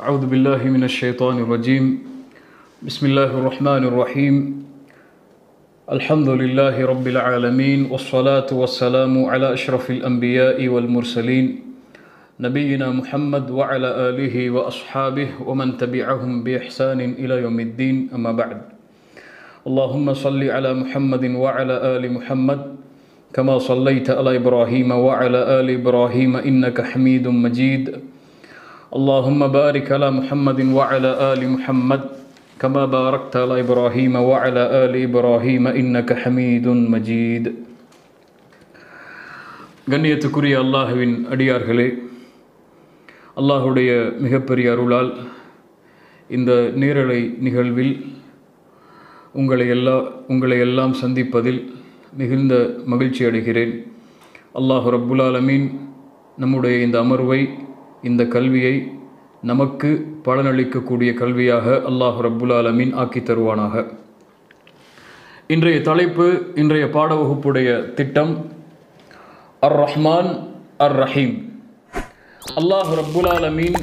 أعوذ بالله من الشيطان الرجيم بسم الله الرحمن الرحيم الحمد لله رب العالمين والصلاة والسلام على أشرف الأنبياء والمرسلين نبينا محمد وعلى آله وأصحابه ومن تبعهم بإحسان إلى يوم الدين أما بعد اللهم صل على محمد وعلى آل محمد كما صليت على إبراهيم وعلى آل إبراهيم إنك حميد مجيد اللهم بارك على محمد وعلى آل محمد كما باركت على إبراهيم وعلى آل إبراهيم إنك حميد مجيد கண்ணியத்துக்குரிய அல்லாஹுவின் அடியார்களே அல்லாஹுடைய மிகப்பெரிய அருளால் இந்த நேரலை நிகழ்வில் உங்களை எல்லா உங்களை எல்லாம் சந்திப்பதில் மிகுந்த மகிழ்ச்சி அடைகிறேன் அல்லாஹ் ரப்புல் ஆலமீன் நம்முடைய இந்த அமர்வை இந்த கல்வியை நமக்கு பலனளிக்கக்கூடிய கல்வியாக அல்லாஹ் ரப்புல் ஆலமீன் ஆக்கி தருவானாக இன்றைய தலைப்பு இன்றைய பாட வகுப்புடைய திட்டம் அர் ரஹ்மான் அர் ரஹீம் அல்லாஹ் ரப்புல் ஆலமீன்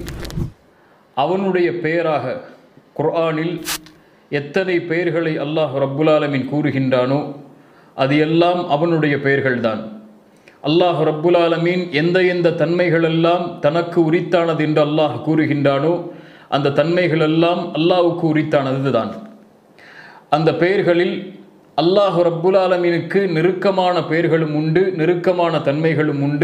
அவனுடைய பெயராக குர்ஆனில் எத்தனை பெயர்களை அல்லாஹ் ரப்புல் ஆலமீன் கூறுகின்றானோ அது எல்லாம் அவனுடைய பெயர்கள்தான் அல்லாஹ் ரப்புல் ஆலமீன் எந்த எந்த தன்மைகளெல்லாம் தனக்கு உரித்தானது என்று அல்லாஹ் கூறுகின்றானோ அந்த தன்மைகளெல்லாம் அல்லாஹுக்கு உரித்தானது தான் அந்த பெயர்களில் அல்லாஹ் ரப்புல் ஆலமீனுக்கு நெருக்கமான பெயர்களும் உண்டு நெருக்கமான தன்மைகளும் உண்டு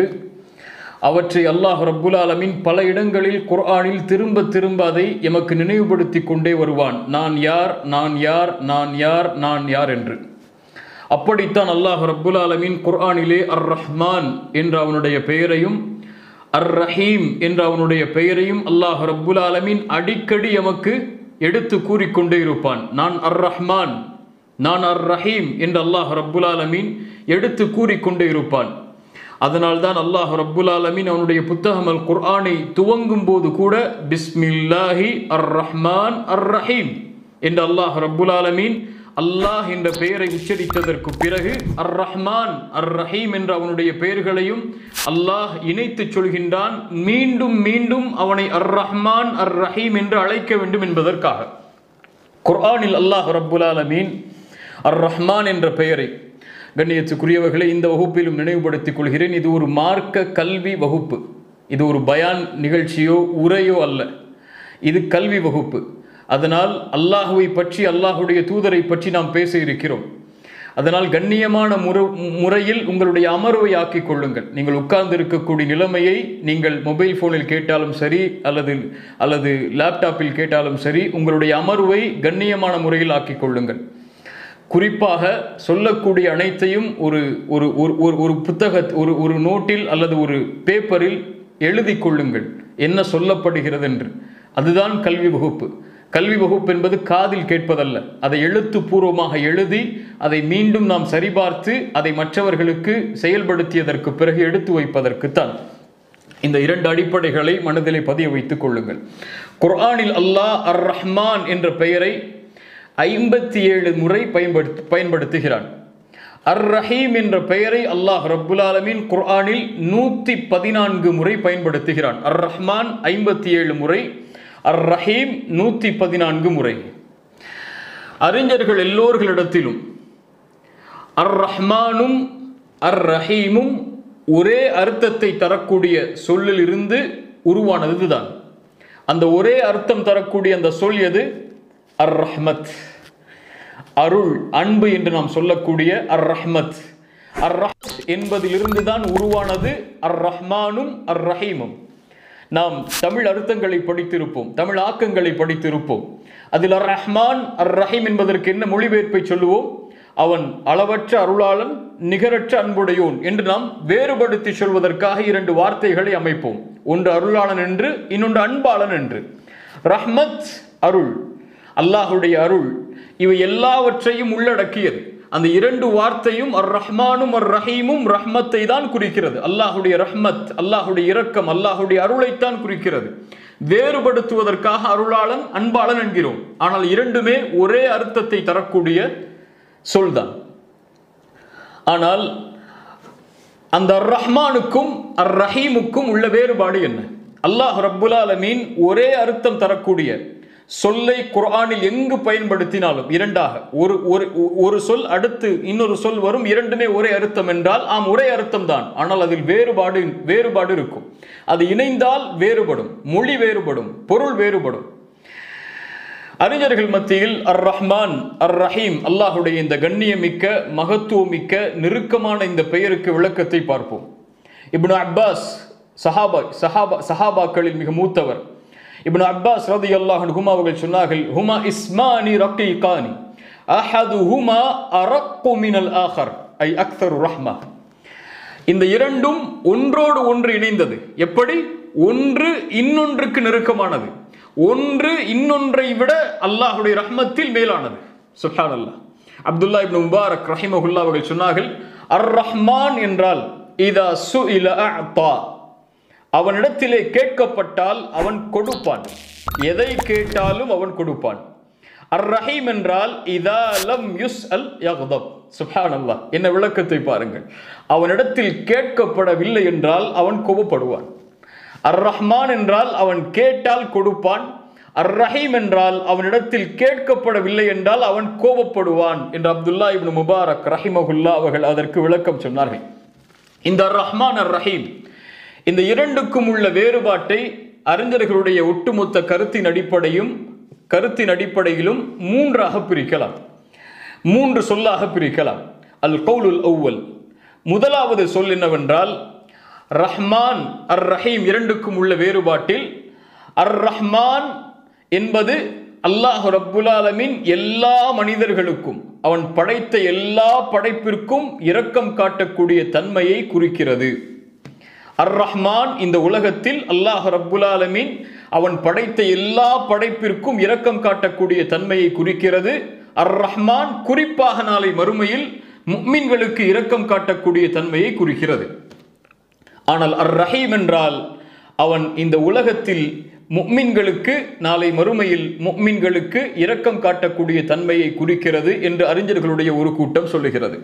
அவற்றை அல்லாஹ் ரப்புல் ஆலமீன் பல இடங்களில் குர்ஆனில் திரும்ப திரும்ப அதை எமக்கு நினைவுபடுத்தி கொண்டே வருவான் நான் யார் நான் யார் நான் யார் நான் யார் என்று அப்படித்தான் அல்லாஹ் ரப்புல் ஆலமீன் குர்ஆனிலே அர் ரஹ்மான் என்ற அவனுடைய பெயரையும் அர் ரஹீம் என்ற அவனுடைய பெயரையும் அல்லாஹ் ரப்புல் ஆலமீன் அடிக்கடி எமக்கு எடுத்து கூறிக்கொண்டே இருப்பான் நான் அர் ரஹ்மான் நான் அர் ரஹீம் என்று அல்லாஹ் ரப்புல் ஆலமீன் எடுத்து கூறிக்கொண்டே இருப்பான் அதனால்தான் அல்லாஹ் ரப்புல் ஆலமீன் அவனுடைய புத்தகம் அல் குர்ஆனை துவங்கும் போது கூட பிஸ்மில்லாஹி அர் ரஹ்மான் அர் ரஹீம் என்று அல்லாஹ் ரப்புல் ஆலமீன் அல்லாஹ் என்ற பெயரை உச்சரித்ததற்கு பிறகு அர் ரஹ்மான் அர் ரஹீம் என்ற அவனுடைய பெயர்களையும் அல்லாஹ் இணைத்து சொல்கின்றான் மீண்டும் மீண்டும் அவனை அர் ரஹ்மான் அர் ரஹீம் என்று அழைக்க வேண்டும் என்பதற்காக குர்ஆனில் அல்லாஹ் ரப்புல் ஆலமீன் அர் ரஹ்மான் என்ற பெயரை கண்ணியத்துக்குரியவர்களை இந்த வகுப்பிலும் நினைவுபடுத்திக் கொள்கிறேன் இது ஒரு மார்க்க கல்வி வகுப்பு இது ஒரு பயான் நிகழ்ச்சியோ உரையோ அல்ல இது கல்வி வகுப்பு அதனால் அல்லாஹுவை பற்றி அல்லாஹுடைய தூதரை பற்றி நாம் பேச இருக்கிறோம் அதனால் கண்ணியமான முறை முறையில் உங்களுடைய அமர்வை ஆக்கிக் கொள்ளுங்கள் நீங்கள் உட்கார்ந்து இருக்கக்கூடிய நிலைமையை நீங்கள் மொபைல் ஃபோனில் கேட்டாலும் சரி அல்லது அல்லது லேப்டாப்பில் கேட்டாலும் சரி உங்களுடைய அமர்வை கண்ணியமான முறையில் ஆக்கிக் கொள்ளுங்கள் குறிப்பாக சொல்லக்கூடிய அனைத்தையும் ஒரு ஒரு ஒரு ஒரு புத்தக ஒரு ஒரு நோட்டில் அல்லது ஒரு பேப்பரில் எழுதி கொள்ளுங்கள் என்ன சொல்லப்படுகிறது என்று அதுதான் கல்வி வகுப்பு கல்வி வகுப்பு என்பது காதில் கேட்பதல்ல அதை எழுத்துப்பூர்வமாக எழுதி அதை மீண்டும் நாம் சரிபார்த்து அதை மற்றவர்களுக்கு செயல்படுத்தியதற்கு பிறகு எடுத்து வைப்பதற்குத்தான் இந்த இரண்டு அடிப்படைகளை மனதிலே பதிய வைத்துக் கொள்ளுங்கள் குர்ஆனில் அல்லாஹ் அர் ரஹ்மான் என்ற பெயரை ஐம்பத்தி ஏழு முறை பயன்படுத்தி பயன்படுத்துகிறான் அர் ரஹீம் என்ற பெயரை அல்லாஹ் ரப்புல் ஆலமீன் குர்ஆனில் நூற்றி பதினான்கு முறை பயன்படுத்துகிறான் அர் ரஹ்மான் ஐம்பத்தி ஏழு முறை அர் ரஹீம் நூற்றி பதினான்கு முறை அறிஞர்கள் எல்லோர்களிடத்திலும் அர் ரஹ்மானும் அர் ரஹீமும் ஒரே அர்த்தத்தை தரக்கூடிய சொல்லில் இருந்து உருவானது தான் அந்த ஒரே அர்த்தம் தரக்கூடிய அந்த சொல் எது அர் ரஹ்மத் அருள் அன்பு என்று நாம் சொல்லக்கூடிய அர் ரஹ்மத் அர் ரஹ்மத் என்பதிலிருந்து தான் உருவானது அர் ரஹ்மானும் அர் ரஹீமும் நாம் தமிழ் அர்த்தங்களை படித்திருப்போம் தமிழ் ஆக்கங்களை படித்திருப்போம் அதில் அர் ரஹ்மான் அர் ரஹீம் என்பதற்கு என்ன மொழிபெயர்ப்பை சொல்லுவோம் அவன் அளவற்ற அருளாளன் நிகரற்ற அன்புடையோன் என்று நாம் வேறுபடுத்தி சொல்வதற்காக இரண்டு வார்த்தைகளை அமைப்போம் ஒன்று அருளாளன் என்று இன்னொன்று அன்பாளன் என்று ரஹ்மத் அருள் அல்லாஹுடைய அருள் இவை எல்லாவற்றையும் உள்ளடக்கியது அந்த இரண்டு வார்த்தையும் அர் ரஹ்மானும் அர் ரஹீமும் ரஹ்மத்தை தான் குறிக்கிறது அல்லாஹுடைய ரஹ்மத் அல்லாஹுடைய இரக்கம் அல்லாஹுடைய அருளைத்தான் குறிக்கிறது வேறுபடுத்துவதற்காக அருளாளன் அன்பாளன் என்கிறோம் ஆனால் இரண்டுமே ஒரே அர்த்தத்தை தரக்கூடிய சொல்தான் ஆனால் அந்த அர் ரஹ்மானுக்கும் அர் ரஹீமுக்கும் உள்ள வேறுபாடு என்ன அல்லாஹ் ரப்புல் ஆலமீன் ஒரே அர்த்தம் தரக்கூடிய சொல்லை குர்ஆனில் எங்கு பயன்படுத்தினாலும் இரண்டாக ஒரு ஒரு ஒரு சொல் அடுத்து இன்னொரு சொல் வரும் இரண்டுமே ஒரே அர்த்தம் என்றால் ஆம் ஒரே அர்த்தம் தான் ஆனால் அதில் வேறுபாடு வேறுபாடு இருக்கும் அது இணைந்தால் வேறுபடும் மொழி வேறுபடும் பொருள் வேறுபடும் அறிஞர்கள் மத்தியில் அர் ரஹ்மான் அர் ரஹீம் அல்லாஹுடைய இந்த கண்ணியமிக்க மகத்துவமிக்க நெருக்கமான இந்த பெயருக்கு விளக்கத்தை பார்ப்போம் இப்னு அப்பாஸ் சஹாபா சஹாபா சஹாபாக்களில் மிக மூத்தவர் இப்னு அப்பாஸ் ரதி அல்லாஹ் ஹுமா அவர்கள் சொன்னார்கள் ஹுமா இஸ்மானி ரக்கீகானி அஹது ஹுமா அரக்கு மினல் ஆஹர் ஐ அக்தரு ரஹ்மா இந்த இரண்டும் ஒன்றோடு ஒன்று இணைந்தது எப்படி ஒன்று இன்னொன்றுக்கு நெருக்கமானது ஒன்று இன்னொன்றை விட அல்லாஹுடைய ரஹ்மத்தில் மேலானது சுஹான் அல்லாஹ் அப்துல்லா இப்னு முபாரக் ரஹிமஹுல்லா அவர்கள் சொன்னார்கள் அர் ரஹ்மான் என்றால் இதா சு இல அவனிடத்திலே கேட்கப்பட்டால் அவன் கொடுப்பான் எதை கேட்டாலும் அவன் கொடுப்பான் அர் ரஹீம் என்றால் இதா லம் யுஸ் அல் யக்தப் சுப்ஹான் அல்லாஹ் என்ன விளக்கத்தை பாருங்கள் அவனிடத்தில் கேட்கப்படவில்லை என்றால் அவன் கோபப்படுவான் அர் ரஹ்மான் என்றால் அவன் கேட்டால் கொடுப்பான் அர் ரஹீம் என்றால் அவனிடத்தில் கேட்கப்படவில்லை என்றால் அவன் கோபப்படுவான் என்று அப்துல்லா இப்னு முபாரக் ரஹிமகுல்லா அவர்கள் அதற்கு விளக்கம் சொன்னார்கள் இந்த அர் ரஹ்மான் அர் ரஹீம் இந்த இரண்டுக்கும் உள்ள வேறுபாட்டை அறிஞர்களுடைய ஒட்டுமொத்த கருத்தின் அடிப்படையும் கருத்தின் அடிப்படையிலும் மூன்றாக பிரிக்கலாம் மூன்று சொல்லாக பிரிக்கலாம் அல் கவுலுல் அவ்வல் முதலாவது சொல் என்னவென்றால் ரஹ்மான் அர் ரஹீம் இரண்டுக்கும் உள்ள வேறுபாட்டில் அர் ரஹ்மான் என்பது அல்லாஹ் ரப்புல் ஆலமின் எல்லா மனிதர்களுக்கும் அவன் படைத்த எல்லா படைப்பிற்கும் இரக்கம் காட்டக்கூடிய தன்மையை குறிக்கிறது அர் ரஹ்மான் இந்த உலகத்தில் அல்லாஹ் ரப்புல் ஆலமீன் அவன் படைத்த எல்லா படைப்பிற்கும் இரக்கம் காட்டக்கூடிய தன்மையை குறிக்கிறது அர் ரஹ்மான் குறிப்பாக நாளை மறுமையில் முக்மின்களுக்கு இரக்கம் காட்டக்கூடிய தன்மையை குறிக்கிறது ஆனால் அர் ரஹீம் என்றால் அவன் இந்த உலகத்தில் முக்மின்களுக்கு நாளை மறுமையில் முக்மின்களுக்கு இரக்கம் காட்டக்கூடிய தன்மையை குறிக்கிறது என்று அறிஞர்களுடைய ஒரு கூட்டம் சொல்லுகிறது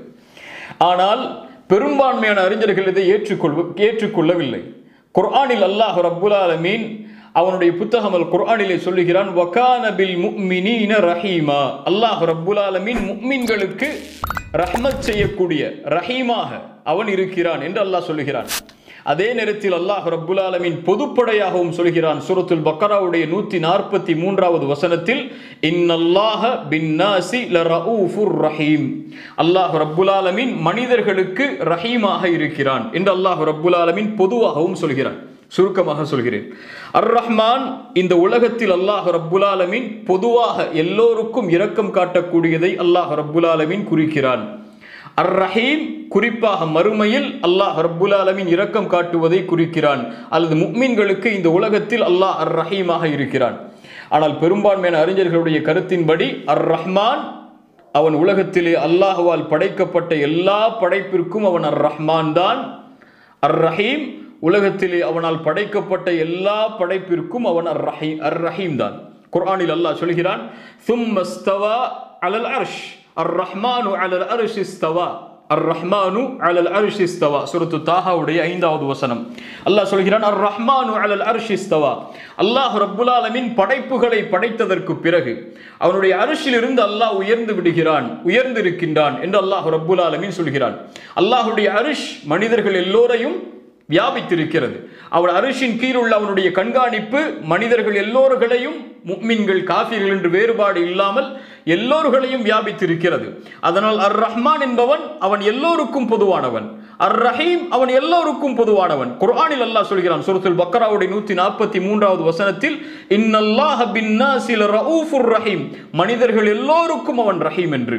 ஆனால் பெரும்பான்மையான அறிஞர்கள் இதை ஏற்றுக்கொள்வ ஏற்றுக்கொள்ளவில்லை குர்ஆனில் அல்லாஹ் ரப்புல் ஆலமீன் அவனுடைய புத்தகம் அல் குர்ஆனிலே சொல்லுகிறான் வகான பில் முஃமினீன ரஹீமா அல்லாஹ் ரப்புல் ஆலமீன் முஃமின்களுக்கு ரஹ்மத் செய்யக்கூடிய ரஹீமாக அவன் இருக்கிறான் என்று அல்லாஹ் சொல்லுகிறான் அதே நேரத்தில் அல்லாஹ் ரப்புல் ஆலமீன் பொதுப்படையாகவும் சொல்கிறான் சூரத்துல் பக்கராவுடைய நூத்தி நாற்பத்தி மூன்றாவது வசனத்தில் இன்னல்லாஹ பின்னாசி லரஊஃபுர் ரஹீம் அல்லாஹ் ரப்புல் ஆலமீன் மனிதர்களுக்கு ரஹீமாக இருக்கிறான் என்று அல்லாஹ் ரப்புல் ஆலமீன் பொதுவாகவும் சொல்கிறான் சுருக்கமாக சொல்கிறேன் அர் ரஹ்மான் இந்த உலகத்தில் அல்லாஹ் ரப்புல் ஆலமீன் பொதுவாக எல்லோருக்கும் இரக்கம் காட்டக்கூடியதை அல்லாஹ் ரப்புல் ஆலமீன் குறிக்கிறான் அர் ரஹீம் குறிப்பாக மறுமையில் அல்லாஹ் ரப்புல் ஆலமீன் இரக்கம் காட்டுவதை குறிக்கிறான் அல்லது முக்மீன்களுக்கு இந்த உலகத்தில் அல்லாஹ் அர் ரஹீமாக இருக்கிறான் ஆனால் பெரும்பான்மையான அறிஞர்களுடைய கருத்தின்படி அர் ரஹ்மான் அவன் உலகத்திலே அல்லாஹுவால் படைக்கப்பட்ட எல்லா படைப்பிற்கும் அவன் அர் ரஹ்மான் தான் அர் ரஹீம் உலகத்திலே அவனால் படைக்கப்பட்ட எல்லா படைப்பிற்கும் அவன் அர் ரஹீம் அர் ரஹீம் தான் குர்ஆனில் அல்லாஹ் சொல்கிறான் சும்மஸ்தவா அலல் அர்ஷ் அர் ரஹ்மானு அலல் அர்ஷ் இஸ்தவா அர் ரஹ்மானு அலல் அர்ஷ் இஸ்தவா சூரத்து தாஹாவுடைய ஐந்தாவது வசனம் அல்லாஹ் சொல்கிறான் அர் ரஹ்மானு அலல் அர்ஷ் இஸ்தவா அல்லாஹ் ரப்புல் ஆலமீன் படைப்புகளை படைத்ததற்கு பிறகு அவனுடைய அரிசில் இருந்து அல்லாஹ் உயர்ந்து விடுகிறான் உயர்ந்து இருக்கின்றான் என்று அல்லாஹ் ரப்புல் ஆலமீன் சொல்கிறான் அல்லாஹுடைய அரிஷ் மனிதர்கள் எல்லோரையும் வியாபித்திருக்கிறது அவன் அரிசின் கீழ் உள்ள அவனுடைய கண்காணிப்பு மனிதர்கள் எல்லோர்களையும் முக்மின்கள் காஃபிர்கள் என்று வேறுபாடு இல்லாமல் எல்லோர்களையும் வியாபித்திருக்கிறது அதனால் அர் ரஹ்மான் என்பவன் அவன் எல்லோருக்கும் பொதுவானவன் அர் ரஹீம் அவன் எல்லோருக்கும் பொதுவானவன் குர்ஆனில் அல்லாஹ் சொல்கிறான் சூரத்துல் பக்கராவுடைய நூத்தி நாற்பத்தி மூன்றாவது வசனத்தில் இன்னல்லாஹ பின்னாசில் ரഊഫுர் ரஹீம் மனிதர்கள் எல்லோருக்கும் அவன் ரஹீம் என்று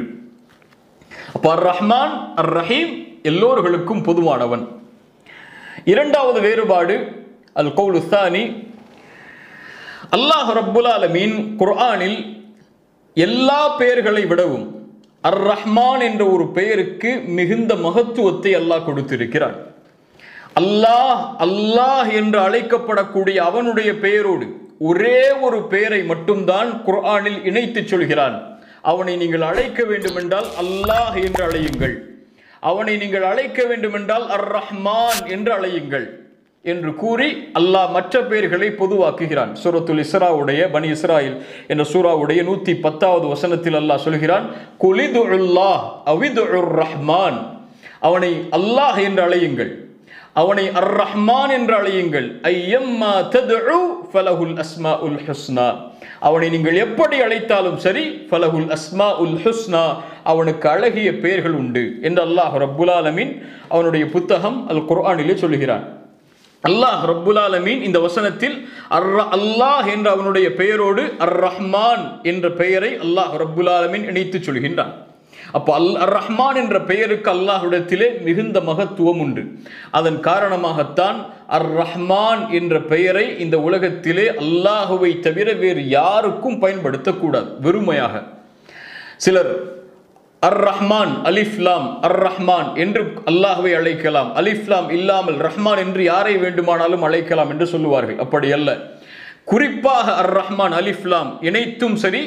அப்ப அர் ரஹ்மான் அர் ரஹீம் எல்லோர்களுக்கும் பொதுவானவன் இரண்டாவது வேறுபாடு அல் கவுலு சானி அல்லாஹ் ரப்புல் ஆலமீன் குர்ஆனில் எல்லா பெயர்களை விடவும் அர் ரஹ்மான் என்ற ஒரு பெயருக்கு மிகுந்த மகத்துவத்தை அல்லாஹ் கொடுத்திருக்கிறான் அல்லாஹ் அல்லாஹ் என்று அழைக்கப்படக்கூடிய அவனுடைய பெயரோடு ஒரே ஒரு பெயரை மட்டும்தான் குர்ஆனில் இணைத்து சொல்கிறான் அவனை நீங்கள் அழைக்க வேண்டுமென்றால் அல்லாஹ் என்று அழையுங்கள் அவனை நீங்கள் அழைக்க வேண்டுமென்றால் அர் ரஹ்மான் என்று அழையுங்கள் என்று கூறி அல்லாஹ் மற்ற பெயர்களை பொதுவாக்குகிறான் சூரத்துல் இஸ்ராவுடைய பனி இஸ்ராயில் என்ற சூராவுடைய நூத்தி பத்தாவது வசனத்தில் அல்லாஹ் சொல்கிறான் குலிதுல்லாஹ் அவிதுர் ரஹ்மான் அவனை அல்லாஹ் என்று அழையுங்கள் அவனை அர் ரஹ்மான் என்று அழையுங்கள் ஐயம்மா ததுஉ ஃபலஹுல் அஸ்மா உல் ஹுஸ்னா அவனை நீங்கள் எப்படி அழைத்தாலும் சரி ஃபலஹுல் அஸ்மா உல் ஹுஸ்னா அவனுக்கு அழகிய பெயர்கள் உண்டு என்று அல்லாஹ் ரப்புல் ஆலமீன் அவனுடைய புத்தகம் அல் குர்ஆனிலே சொல்கிறான் அல்லாஹ் ரப்புல் ஆலமீன் இந்த வசனத்தில் அர் அல்லாஹ் என்ற அவனுடைய பெயரோடு அர் ரஹ்மான் என்ற பெயரை அல்லாஹ் ரப்புல் ஆலமீன் இணைத்து சொல்கின்றான் அப்போ அல் அர் ரஹ்மான் என்ற பெயருக்கு அல்லாஹ்விடத்திலே மிகுந்த மகத்துவம் உண்டு அதன் காரணமாகத்தான் அர் ரஹ்மான் என்ற பெயரை இந்த உலகத்திலே அல்லாஹுவை தவிர வேறு யாருக்கும் பயன்படுத்தக்கூடாது வெறுமையாக சிலர் அர் ரஹ்மான் அலிஃப்லாம் அர் ரஹ்மான் என்று அல்லாஹுவை அழைக்கலாம் அலிஃப்லாம் இல்லாமல் ரஹ்மான் என்று யாரை வேண்டுமானாலும் அழைக்கலாம் என்று சொல்லுவார்கள் அப்படி அல்ல குறிப்பாக அர் ரஹ்மான் அலிஃப்லாம் இணைத்தும் சரி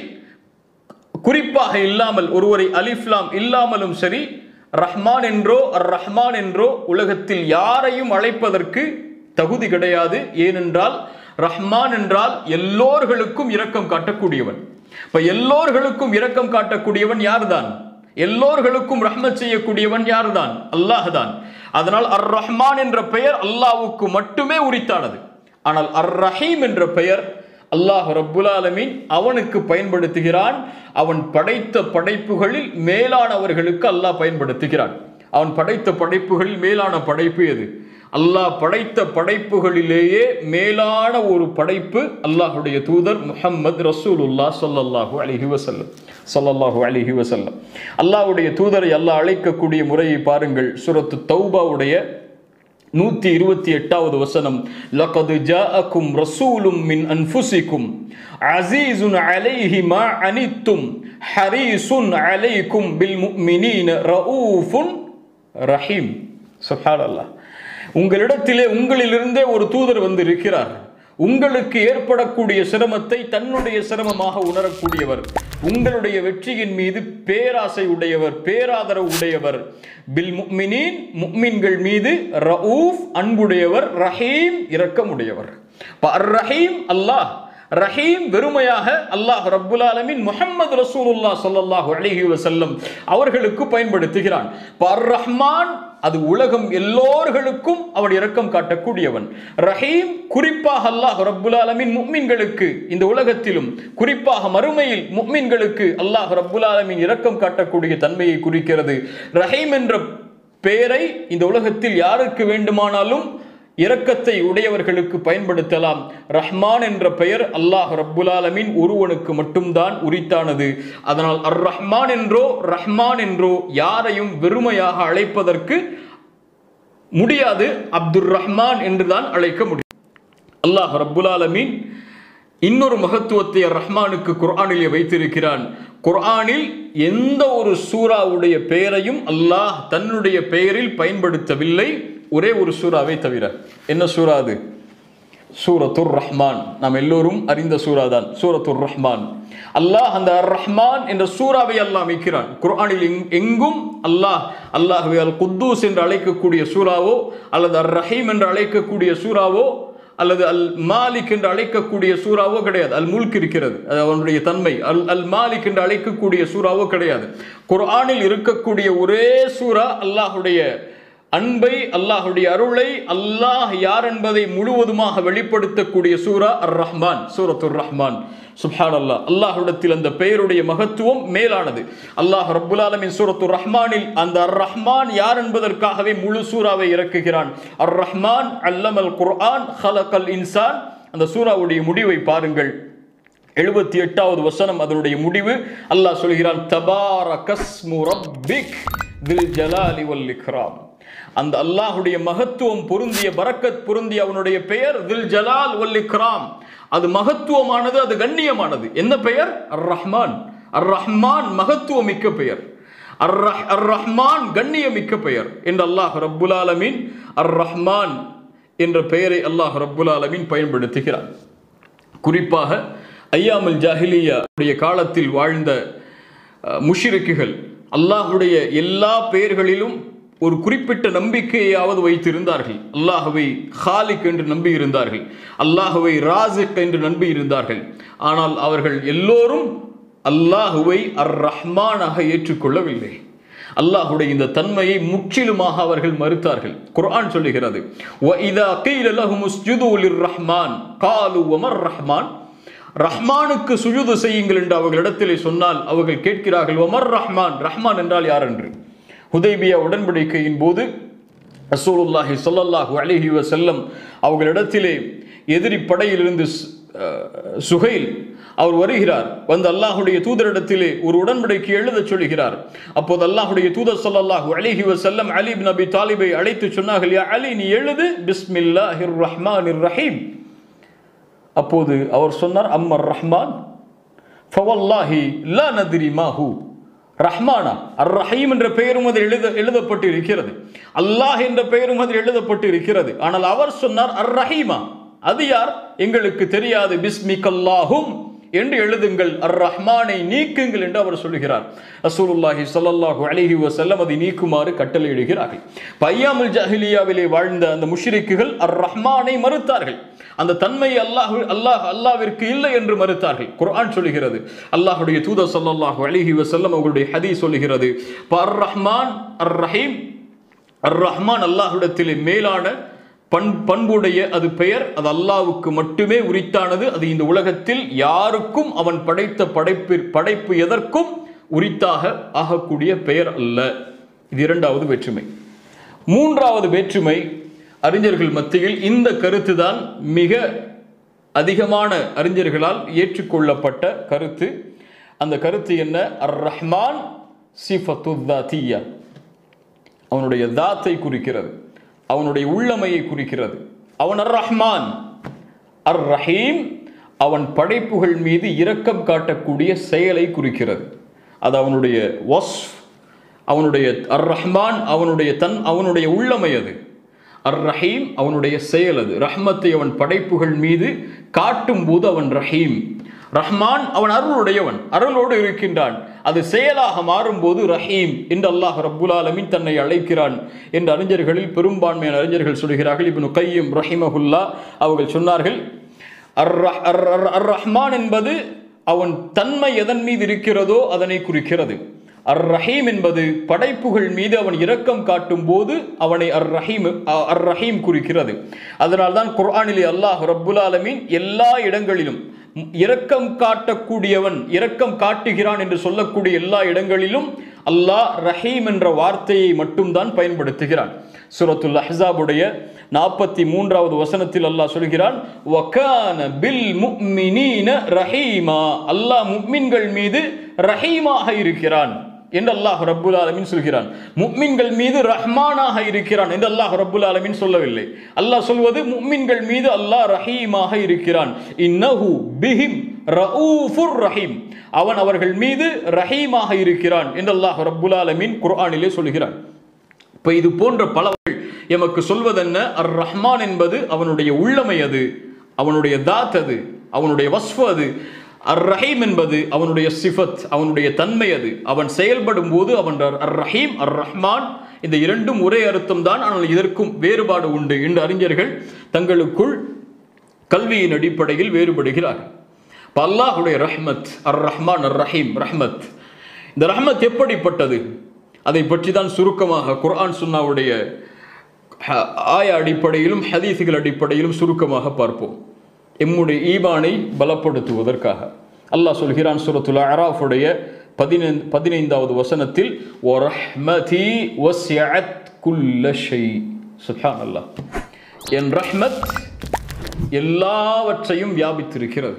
குறிப்பாக இல்லாமல் ஒருவரை அலிஃப்லாம் இல்லாமலும் சரி ரஹ்மான் என்றோ அர் ரஹ்மான் என்றோ உலகத்தில் யாரையும் அழைப்பதற்கு தகுதி கிடையாது ஏனென்றால் ரஹ்மான் என்றால் எல்லோர்களுக்கும் இரக்கம் காட்டக்கூடியவன் இப்ப எல்லோர்களுக்கும் இரக்கம் காட்டக்கூடியவன் யார்தான் எல்லோர்களுக்கும் ரஹ்மத் செய்யக்கூடியவன் யார்தான் அல்லாஹ் தான் அதனால் அர் ரஹ்மான் என்ற பெயர் அல்லாஹ்வுக்கு மட்டுமே உரித்தானது ஆனால் அர் ரஹீம் என்ற பெயர் அல்லாஹ் ரப்புல் ஆலமீன் அவனுக்கு பயன்படுத்துகிறான் அவன் படைத்த படைப்புகளில் மேலானவர்களுக்கு அல்லாஹ் பயன்படுத்துகிறான் அவன் படைத்த படைப்புகளில் மேலான படைப்பு எது அல்லாஹ் படைத்த படைப்புகளிலேயே மேலான ஒரு படைப்பு அல்லாஹுடைய தூதர் முஹம்மது ரசூலுல்லா சொல்லல்லாஹு அலிஹி வசல்லம் சொல்லல்லாஹு அலிஹி வசல்லம் அல்லாஹ்வுடைய தூதரை அல்லாஹ் அழைக்கக்கூடிய முறையை பாருங்கள் சுரத்து தௌபாவுடைய நூத்தி இருபத்தி எட்டாவது வசனம் லகது ஜாஅக்கும் ரசூலும் மின் அன்ஃபுசிக்கும் அசீசுன் அலைஹி மா அனித்தும் ஹரீசுன் அலைக்கும் பில் முஃமினீன ரഊஃபுன் ரஹீம் சுப்ஹானல்லாஹ் உங்களிடத்திலே உங்களிலிருந்தே ஒரு தூதர் வந்து இருக்கிறார் உங்களுக்கு ஏற்படக்கூடிய சிரமத்தை தன்னுடைய சிரமமாக உணரக்கூடியவர் உங்களுடைய வெற்றியின் மீது பேராசை உடையவர் பேராதரவு உடையவர் பில் முக்மினின் முக்மின்கள் மீது ரഊஃப் அன்புடையவர் ரஹீம் இரக்கமுடையவர் அர் ரஹீம் அல்லாஹ் ரஹீம் வெறுமையாக அல்லாஹ் ரப்புல் ஆலமீன் முஹம்மது ரசூலுல்லா ஸல்லல்லாஹு அலைஹி வஸல்லம் அவர்களுக்கு பயன்படுத்துகிறான் அர் ரஹ்மான் அது உலகம் எல்லோர்களுக்கும் அவன் இரக்கம் காட்டக்கூடியவன் ரஹீம் குறிப்பாக அல்லாஹ் ரப்புல் ஆலமீன் முக்மின்களுக்கு இந்த உலகத்திலும் குறிப்பாக மறுமையில் முக்மின்களுக்கு அல்லாஹ் ரப்புல் ஆலமீன் இரக்கம் காட்டக்கூடிய தன்மையை குறிக்கிறது ரஹீம் என்ற பெயரை இந்த உலகத்தில் யாருக்கு வேண்டுமானாலும் இரக்கத்தை உடையவர்களுக்கு பயன்படுத்தலாம் ரஹ்மான் என்ற பெயர் அல்லாஹ் ரப்புல் ஆலமீன் ஒருவனுக்கு மட்டும்தான் உரித்தானது அதனால் அர் ரஹ்மான் என்றோ ரஹ்மான் என்றோ யாரையும் வெறுமையாக அழைப்பதற்கு முடியாது அப்துர் ரஹ்மான் என்றுதான் அழைக்க முடியும் அல்லாஹ் ரப்புல் ஆலமீன் இன்னொரு மகத்துவத்தை அர் ரஹ்மானுக்கு குர்ஆனிலே வைத்திருக்கிறான் குர்ஆனில் எந்த ஒரு சூராவுடைய பெயரையும் அல்லாஹ் தன்னுடைய பெயரில் பயன்படுத்தவில்லை ஒரே ஒரு சூறாவை தவிர என்ன சூறா அது சூரத்துர் ரஹ்மான் நாம் எல்லோரும் அறிந்த சூரா தான் சூரத்துர் ரஹ்மான் அல்லாஹ் அந்த அர் ரஹ்மான் என்ற சூறாவை அல்லாஹ் அமைக்கிறான் குர்ஆனில் எங்- எங்கும் அல்லாஹ் அல்லாஹ்வை அல் குத்தூஸ் என்று அழைக்கக்கூடிய சூறாவோ அல்லது அர் ரஹீம் என்று அழைக்கக்கூடிய சூறாவோ அல்லது அல் மாலிக் என்று அழைக்கக்கூடிய சூறாவோ கிடையாது அல் முல்க் இருக்கிறது அது அவனுடைய தன்மை அல் அல் மாலிக் என்று அழைக்கக்கூடிய சூறாவோ கிடையாது குர்ஆனில் இருக்கக்கூடிய ஒரே சூரா அல்லாஹுடைய அன்பை அல்லாஹுடைய அருளை அல்லாஹ் யார் என்பதை முழுவதுமாக வெளிப்படுத்தக்கூடிய சூரா அர் ரஹ்மான் சூரத்துர் ரஹ்மான் சுப்ஹான் அல்லாஹ் அல்லாஹ்விடத்தில் அந்த பெயருடைய மகத்துவம் மேலானது அல்லாஹ் ரப்புல் ஆலமின் சூரத்துர் ரஹ்மானில் அந்த அர் ரஹ்மான் யார் என்பதற்காகவே முழு சூறாவை இறக்குகிறான் அர் ரஹ்மான் அல்லமல் குர்ஆன் ஹலக்கல் இன்சான் அந்த சூறாவுடைய முடிவை பாருங்கள் எழுபத்தி எட்டாவது வசனம் அதனுடைய முடிவு அல்லாஹ் சொல்கிறான் தபாரகஸ்மு ரப்பிக் தில் ஜலாலி வல் இக்ராம் அந்த அல்லாஹ்வுடைய மகத்துவம் பொருந்திய பரக்கத் பொருந்திய அவனுடைய பெயர் தில் ஜலால் வல் இக்ராம் அது மகத்துவமானது அது கண்ணியமானது என்ன பெயர் அர் ரஹ்மான் அர் ரஹ்மான் மகத்துவமிக்க பெயர் அர் ரஹ் அர் ரஹ்மான் கண்ணியமிக்க பெயர் என்று அல்லாஹ் ரப்புல் ஆலமீன் அர் ரஹ்மான் என்ற பெயரை அல்லாஹ் ரப்புல் ஆலமீன் பயன்படுத்துகிறான் குறிப்பாக ஐயாமுல் ஜாஹிலியா உடைய காலத்தில் வாழ்ந்த அஹ், முஷ்ரிக்குகள் அல்லாஹுடைய எல்லா பெயர்களிலும் ஒரு குறிப்பிட்ட நம்பிக்கையாவது வைத்திருந்தார்கள் அல்லாஹுவை ஹாலிக் என்று நம்பி இருந்தார்கள் அல்லாஹுவை ராசிக் என்று நம்பி இருந்தார்கள் ஆனால் அவர்கள் எல்லோரும் அல்லாஹுவை அர் ரஹ்மானாக ஏற்றுக்கொள்ளவில்லை அல்லாஹுடைய இந்த தன்மையை முற்றிலுமாக அவர்கள் மறுத்தார்கள் குர்ஆன் சொல்லுகிறது وَإِذَا قِيلَ لَهُمُ اسْجُدُوا لِلرَّحْمَنِ قَالُوا وَمَا الرَّحْمَنُ ரஹ்மானுக்கு சுஜூது செய்யுங்கள் என்று அவர்களிடத்திலே சொன்னால் அவர்கள் கேட்கிறார்கள் ஒமர் ரஹ்மான் ரஹ்மான் என்றால் யார் என்று ஹுதைபியா உடன்படிக்கையின் போது ரசூலுல்லாஹி ஸல்லல்லாஹு அலைஹி வஸல்லம் அவர்களிடத்திலே எதிரி படையிலிருந்து சு- அஹ், சுகைல் அவர் வருகிறார் வந்து அல்லாஹுடைய தூதரிடத்திலே ஒரு உடன்படிக்கை எழுதச் சொல்கிறார் அப்போது அல்லாஹுடைய தூதர் ஸல்லல்லாஹு அலைஹி வஸல்லம் அலி இப்னு அபி தாலிபை அழைத்து சொன்னார்கள் யா அலி நீ எழுது பிஸ்மில்லாஹிர் ரஹ்மானிர் ரஹீம் அப்போது அவர் சொன்னார் அம்மர் ரஹ்மான் ஃபவல்லாஹி லா நதிரி மாஹு ரஹ்மானா அர் ரஹீம் என்ற பெயரும் அதில் எழுத எழுதப்பட்டு இருக்கிறது அல்லாஹ் என்ற பெயரும் அதில் எழுதப்பட்டு இருக்கிறது ஆனால் அவர் சொன்னார் அர் ரஹீமா அது யார் எங்களுக்கு தெரியாது பிஸ்மிகல்லாஹும் என்று எழுதுங்கள் அர் ரஹ்மானை நீக்குங்கள் என்று அவர் சொல்லுகிறார் ரசூலுல்லாஹி ஸல்லல்லாஹு அலைஹி வஸல்லம் அதை நீக்குமாறு கட்டளையிடுகிறார்கள் பையாமுல் ஜாஹிலியாவிலே வாழ்ந்த அந்த முஷ்ரிக்குகள் அர் ரஹ்மானை மறுத்தார்கள் அந்த தன்மை அல்லாஹ் அல்லாஹ் அல்லாவிற்கு இல்லை என்று மறுத்தார்கள் குர்ஆன் சொல்லுகிறது அல்லாஹ்வுடைய தூதர் ஸல்லல்லாஹு அலைஹி வஸல்லம் அவர்களுடைய ஹதீஸ் சொல்லுகிறது அர் ரஹ்மான் அர் ரஹீம் அர் ரஹ்மான் அல்லாஹ்விடத்திலே மேலான பண் பண்புடைய அது பெயர் அது அல்லாஹ்வுக்கு மட்டுமே உரித்தானது அது இந்த உலகத்தில் யாருக்கும் அவன் படைத்த படைப்பு படைப்பு எதற்கும் உரித்தாக ஆகக்கூடிய பெயர் அல்ல இது இரண்டாவது வேற்றுமை மூன்றாவது வேற்றுமை அறிஞர்கள் மத்தியில் இந்த கருத்துதான் மிக அதிகமான அறிஞர்களால் ஏற்றுக்கொள்ளப்பட்ட கருத்து அந்த கருத்து என்ன அர் ரஹ்மான் சிஃபத்துத்தாத்தியா அவனுடைய தாத்தை குறிக்கிறது அவனுடைய உள்ளமையை குறிக்கிறது அவன் அர் ரஹ்மான் அர் ரஹீம் அவன் படைப்புகள் மீது இரக்கம் காட்டக்கூடிய செயலை குறிக்கிறது அது அவனுடைய வஸ்ஃப் அவனுடைய அர் ரஹ்மான் அவனுடைய தன் அவனுடைய உள்ளமை அது அர் ரஹீம் அவனுடைய செயல் அது ரஹ்மத்தை அவன் படைப்புகள் மீது காட்டும் போது அவன் ரஹீம் ரஹ்மான் அவன் அருளுடையவன் அருளோடு இருக்கின்றான் அது செயலாக மாறும்போது ரஹீம் என்று அல்லாஹ் ரப்புல் ஆலமீன் தன்னை அழைக்கிறான் என்று அறிஞர்களில் பெரும்பான்மையான அறிஞர்கள் சொல்கிறார்கள் இப்னு கையும் ரஹிமஹுல்லா அவர்கள் சொன்னார்கள் அர் ரஹ்- அர் அர்- அர் ரஹ்மான் என்பது அவன் தன்மை எதன் மீது இருக்கிறதோ அதனை குறிக்கிறது அர் ரஹீம் என்பது படைப்புகள் மீது அவன் இரக்கம் காட்டும் போது அவனை அர் ரஹீம் அ- அர் ரஹீம் குறிக்கிறது அதனால்தான் குர்ஆனிலே அல்லாஹ் ரப்புல் ஆலமீன் எல்லா இடங்களிலும் இரக்கம் காட்டக்கூடியவன் இரக்கம் காட்டுகிறான் என்று சொல்லக்கூடிய எல்லா இடங்களிலும் அல்லாஹ் ரஹீம் என்ற வார்த்தையை மட்டும்தான் பயன்படுத்துகிறான் சூரத்துல் அஹ்ஸாபுடைய நாற்பத்தி மூன்றாவது வசனத்தில் அல்லாஹ் சொல்கிறான் வகான பில் முஃமினீன ரஹீமா அல்லாஹ் முஃமின்கள் மீது ரஹீமாக இருக்கிறான் என்று அல்லாஹ் ரப்புல் ஆலமீன் சொல்கிறான் முஃமின்கள் மீது ரஹ்மானாக இருக்கிறான் என்று அல்லாஹ் ரப்புல் ஆலமீன் சொல்லவில்லை அல்லாஹ் சொல்வது முஃமின்கள் மீது அல்லாஹ் ரஹீமாக இருக்கிறான் இன்னஹு பிஹிம் ரഊஃபுர் ரஹீம் அவன் அவர்கள் மீது ரஹீமாக இருக்கிறான் என்று அல்லாஹ் ரப்புல் ஆலமீன் குர்ஆனிலே சொல்கிறான் இப்போ இது போன்ற பலவர்கள் எமக்கு சொல்வதென்ன அர் ரஹ்மான் என்பது அவனுடைய உள்ளமை அது அவனுடைய தாத் அது அவனுடைய வஸ்ஃபு அது அர் ரஹீம் என்பது அவனுடைய சிஃபத் அவனுடைய தன்மை அது அவன் செயல்படும் போது அவன் அர் அர் ரஹீம் அர் ரஹ்மான் இந்த இரண்டும் ஒரே அர்த்தம் தான் ஆனால் இதற்கும் வேறுபாடு உண்டு என்று அறிஞர்கள் தங்களுக்குள் கல்வியின் அடிப்படையில் வேறுபடுகிறார்கள் இப்ப அல்லாஹுடைய ரஹ்மத் அர் ரஹ்மான் அர் ரஹீம் ரஹ்மத் இந்த ரஹ்மத் எப்படிப்பட்டது அதை பற்றி தான் சுருக்கமாக குர்ஆன் சுன்னாவுடைய ஹ- ஆய அடிப்படையிலும் ஹதீஸுகள் அடிப்படையிலும் சுருக்கமாக பார்ப்போம் எம்முடைய ஈமானை பலப்படுத்துவதற்காக அல்லாஹ் சொல்கிறான் சூரத்துல் அராஃபுடைய பதினைந்து பதினைந்தாவது வசனத்தில் ஒரஹ்மதி வஸ்யஅத் குல்ல ஷை சுப்ஹான் அல்லாஹ் என் ரஹ்மத் எல்லாவற்றையும் வியாபித்திருக்கிறது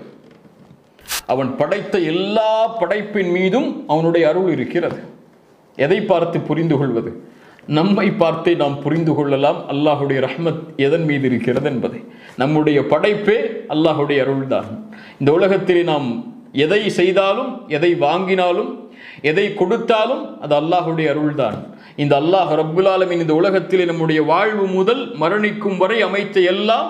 அவன் படைத்த எல்லா படைப்பின் மீதும் அவனுடைய அருள் இருக்கிறது எதை பார்த்து புரிந்து கொள்வது நம்மை பார்த்தே நாம் புரிந்து கொள்ளலாம் அல்லாஹுடைய ரஹ்மத் எதன் மீது இருக்கிறது என்பதை நம்முடைய படைப்பே அல்லாஹுடைய அருள்தான் இந்த உலகத்திலே நாம் எதை செய்தாலும் எதை வாங்கினாலும் எதை கொடுத்தாலும் அது அல்லாஹுடைய அருள்தான் இந்த அல்லாஹ் ரப்புல் ஆலமீன் இந்த உலகத்திலே நம்முடைய வாழ்வு முதல் மரணிக்கும் வரை அமைத்த எல்லாம்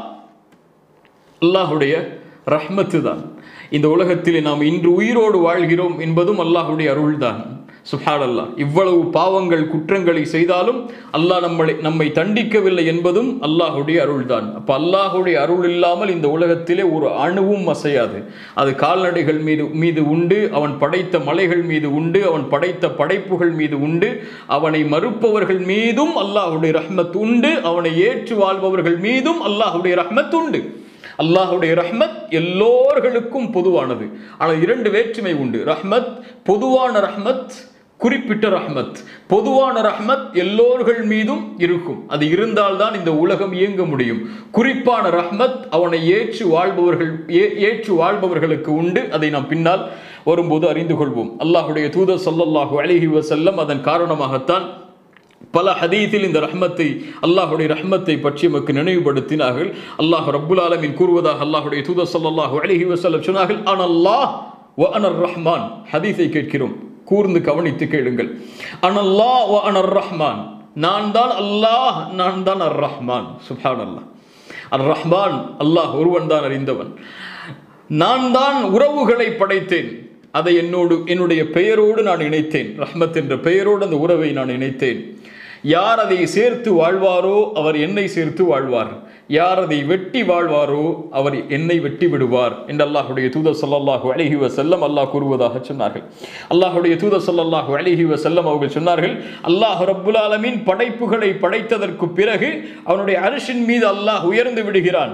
அல்லாஹுடைய ரஹ்மத்து தான் இந்த உலகத்திலே நாம் இன்று உயிரோடு வாழ்கிறோம் என்பதும் அல்லாஹுடைய அருள்தான் சுப்ஹானல்லா இவ்வளவு பாவங்கள் குற்றங்களை செய்தாலும் அல்லாஹ் நம்மளை நம்மை தண்டிக்கவில்லை என்பதும் அல்லாஹுடைய அருள்தான் அப்ப அல்லாஹுடைய அருள் இல்லாமல் இந்த உலகத்திலே ஒரு அணுவும் அசையாது அது கால்நடைகள் மீது மீது உண்டு அவன் படைத்த மலைகள் மீது உண்டு அவன் படைத்த படைப்புகள் மீது உண்டு அவனை மறுப்பவர்கள் மீதும் அல்லாஹுடைய ரஹ்மத் உண்டு அவனை ஏற்று வாழ்பவர்கள் மீதும் அல்லாஹுடைய ரஹ்மத் உண்டு அல்லாஹுடைய ரஹ்மத் எல்லோர்களுக்கும் பொதுவானது ஆனால் இரண்டு வேற்றுமை உண்டு ரஹ்மத் பொதுவான ரஹ்மத் குறிப்பிட்ட ரஹ்மத் பொதுவான ரஹ்மத் எல்லோர்கள் மீதும் இருக்கும் அது இருந்தால்தான் இந்த உலகம் இயங்க முடியும் குறிப்பான ரஹ்மத் அவனை ஏற்று வாழ்பவர்கள் ஏ- ஏற்று வாழ்பவர்களுக்கு உண்டு அதை நாம் பின்னால் வரும்போது அறிந்து கொள்வோம் அல்லாஹுடைய தூதர் ஸல்லல்லாஹு அலைஹி வஸல்லம் அதன் காரணமாகத்தான் பல ஹதீஸில் இந்த ரஹ்மத்தை அல்லாஹுடைய ரஹ்மத்தை பற்றி நமக்கு நினைவுபடுத்தினார்கள் அல்லாஹ் ரப்புல் ஆலமீன் கூறுவதாக அல்லாஹுடைய தூதர் ஸல்லல்லாஹு அலைஹி வஸல்லம் சொன்னார்கள் அனல்லாஹ் வ அனர் ரஹ்மான் ஹதீஸை கேட்கிறோம் கூர்ந்து கவனித்து கேளுங்கள் அனல்லாஹ் வ அனர் ரஹ்மான் நான் தான் அல்லாஹ் நான் தான் அர் ரஹ்மான் சுப்ஹானல்லாஹ் அர் ரஹ்மான் அல்லாஹ் ஒருவன் தான் அறிந்தவன் நான் தான் உறவுகளை படைத்தேன் அதை என்னோடு என்னுடைய பெயரோடு நான் இணைத்தேன் ரஹ்மத் என்ற பெயரோடு அந்த உறவை நான் இணைத்தேன் யார் அதை சேர்த்து வாழ்வாரோ அவர் என்னை சேர்த்து வாழ்வார் யார் அதை வெட்டி வாழ்வாரோ அவர் என்னை வெட்டி விடுவார் என்று அல்லாஹுடைய தூதர் ஸல்லல்லாஹு அலைஹி வஸல்லம் அல்லாஹ் கூறுவதாக சொன்னார்கள் அல்லாஹுடைய தூதர் ஸல்லல்லாஹு அலைஹி வஸல்லம் அவர்கள் சொன்னார்கள் அல்லாஹ் ரப்புல் ஆலமீன் படைப்புகளை படைத்ததற்கு பிறகு அவனுடைய அரிசின் மீது அல்லாஹ் உயர்ந்து விடுகிறான்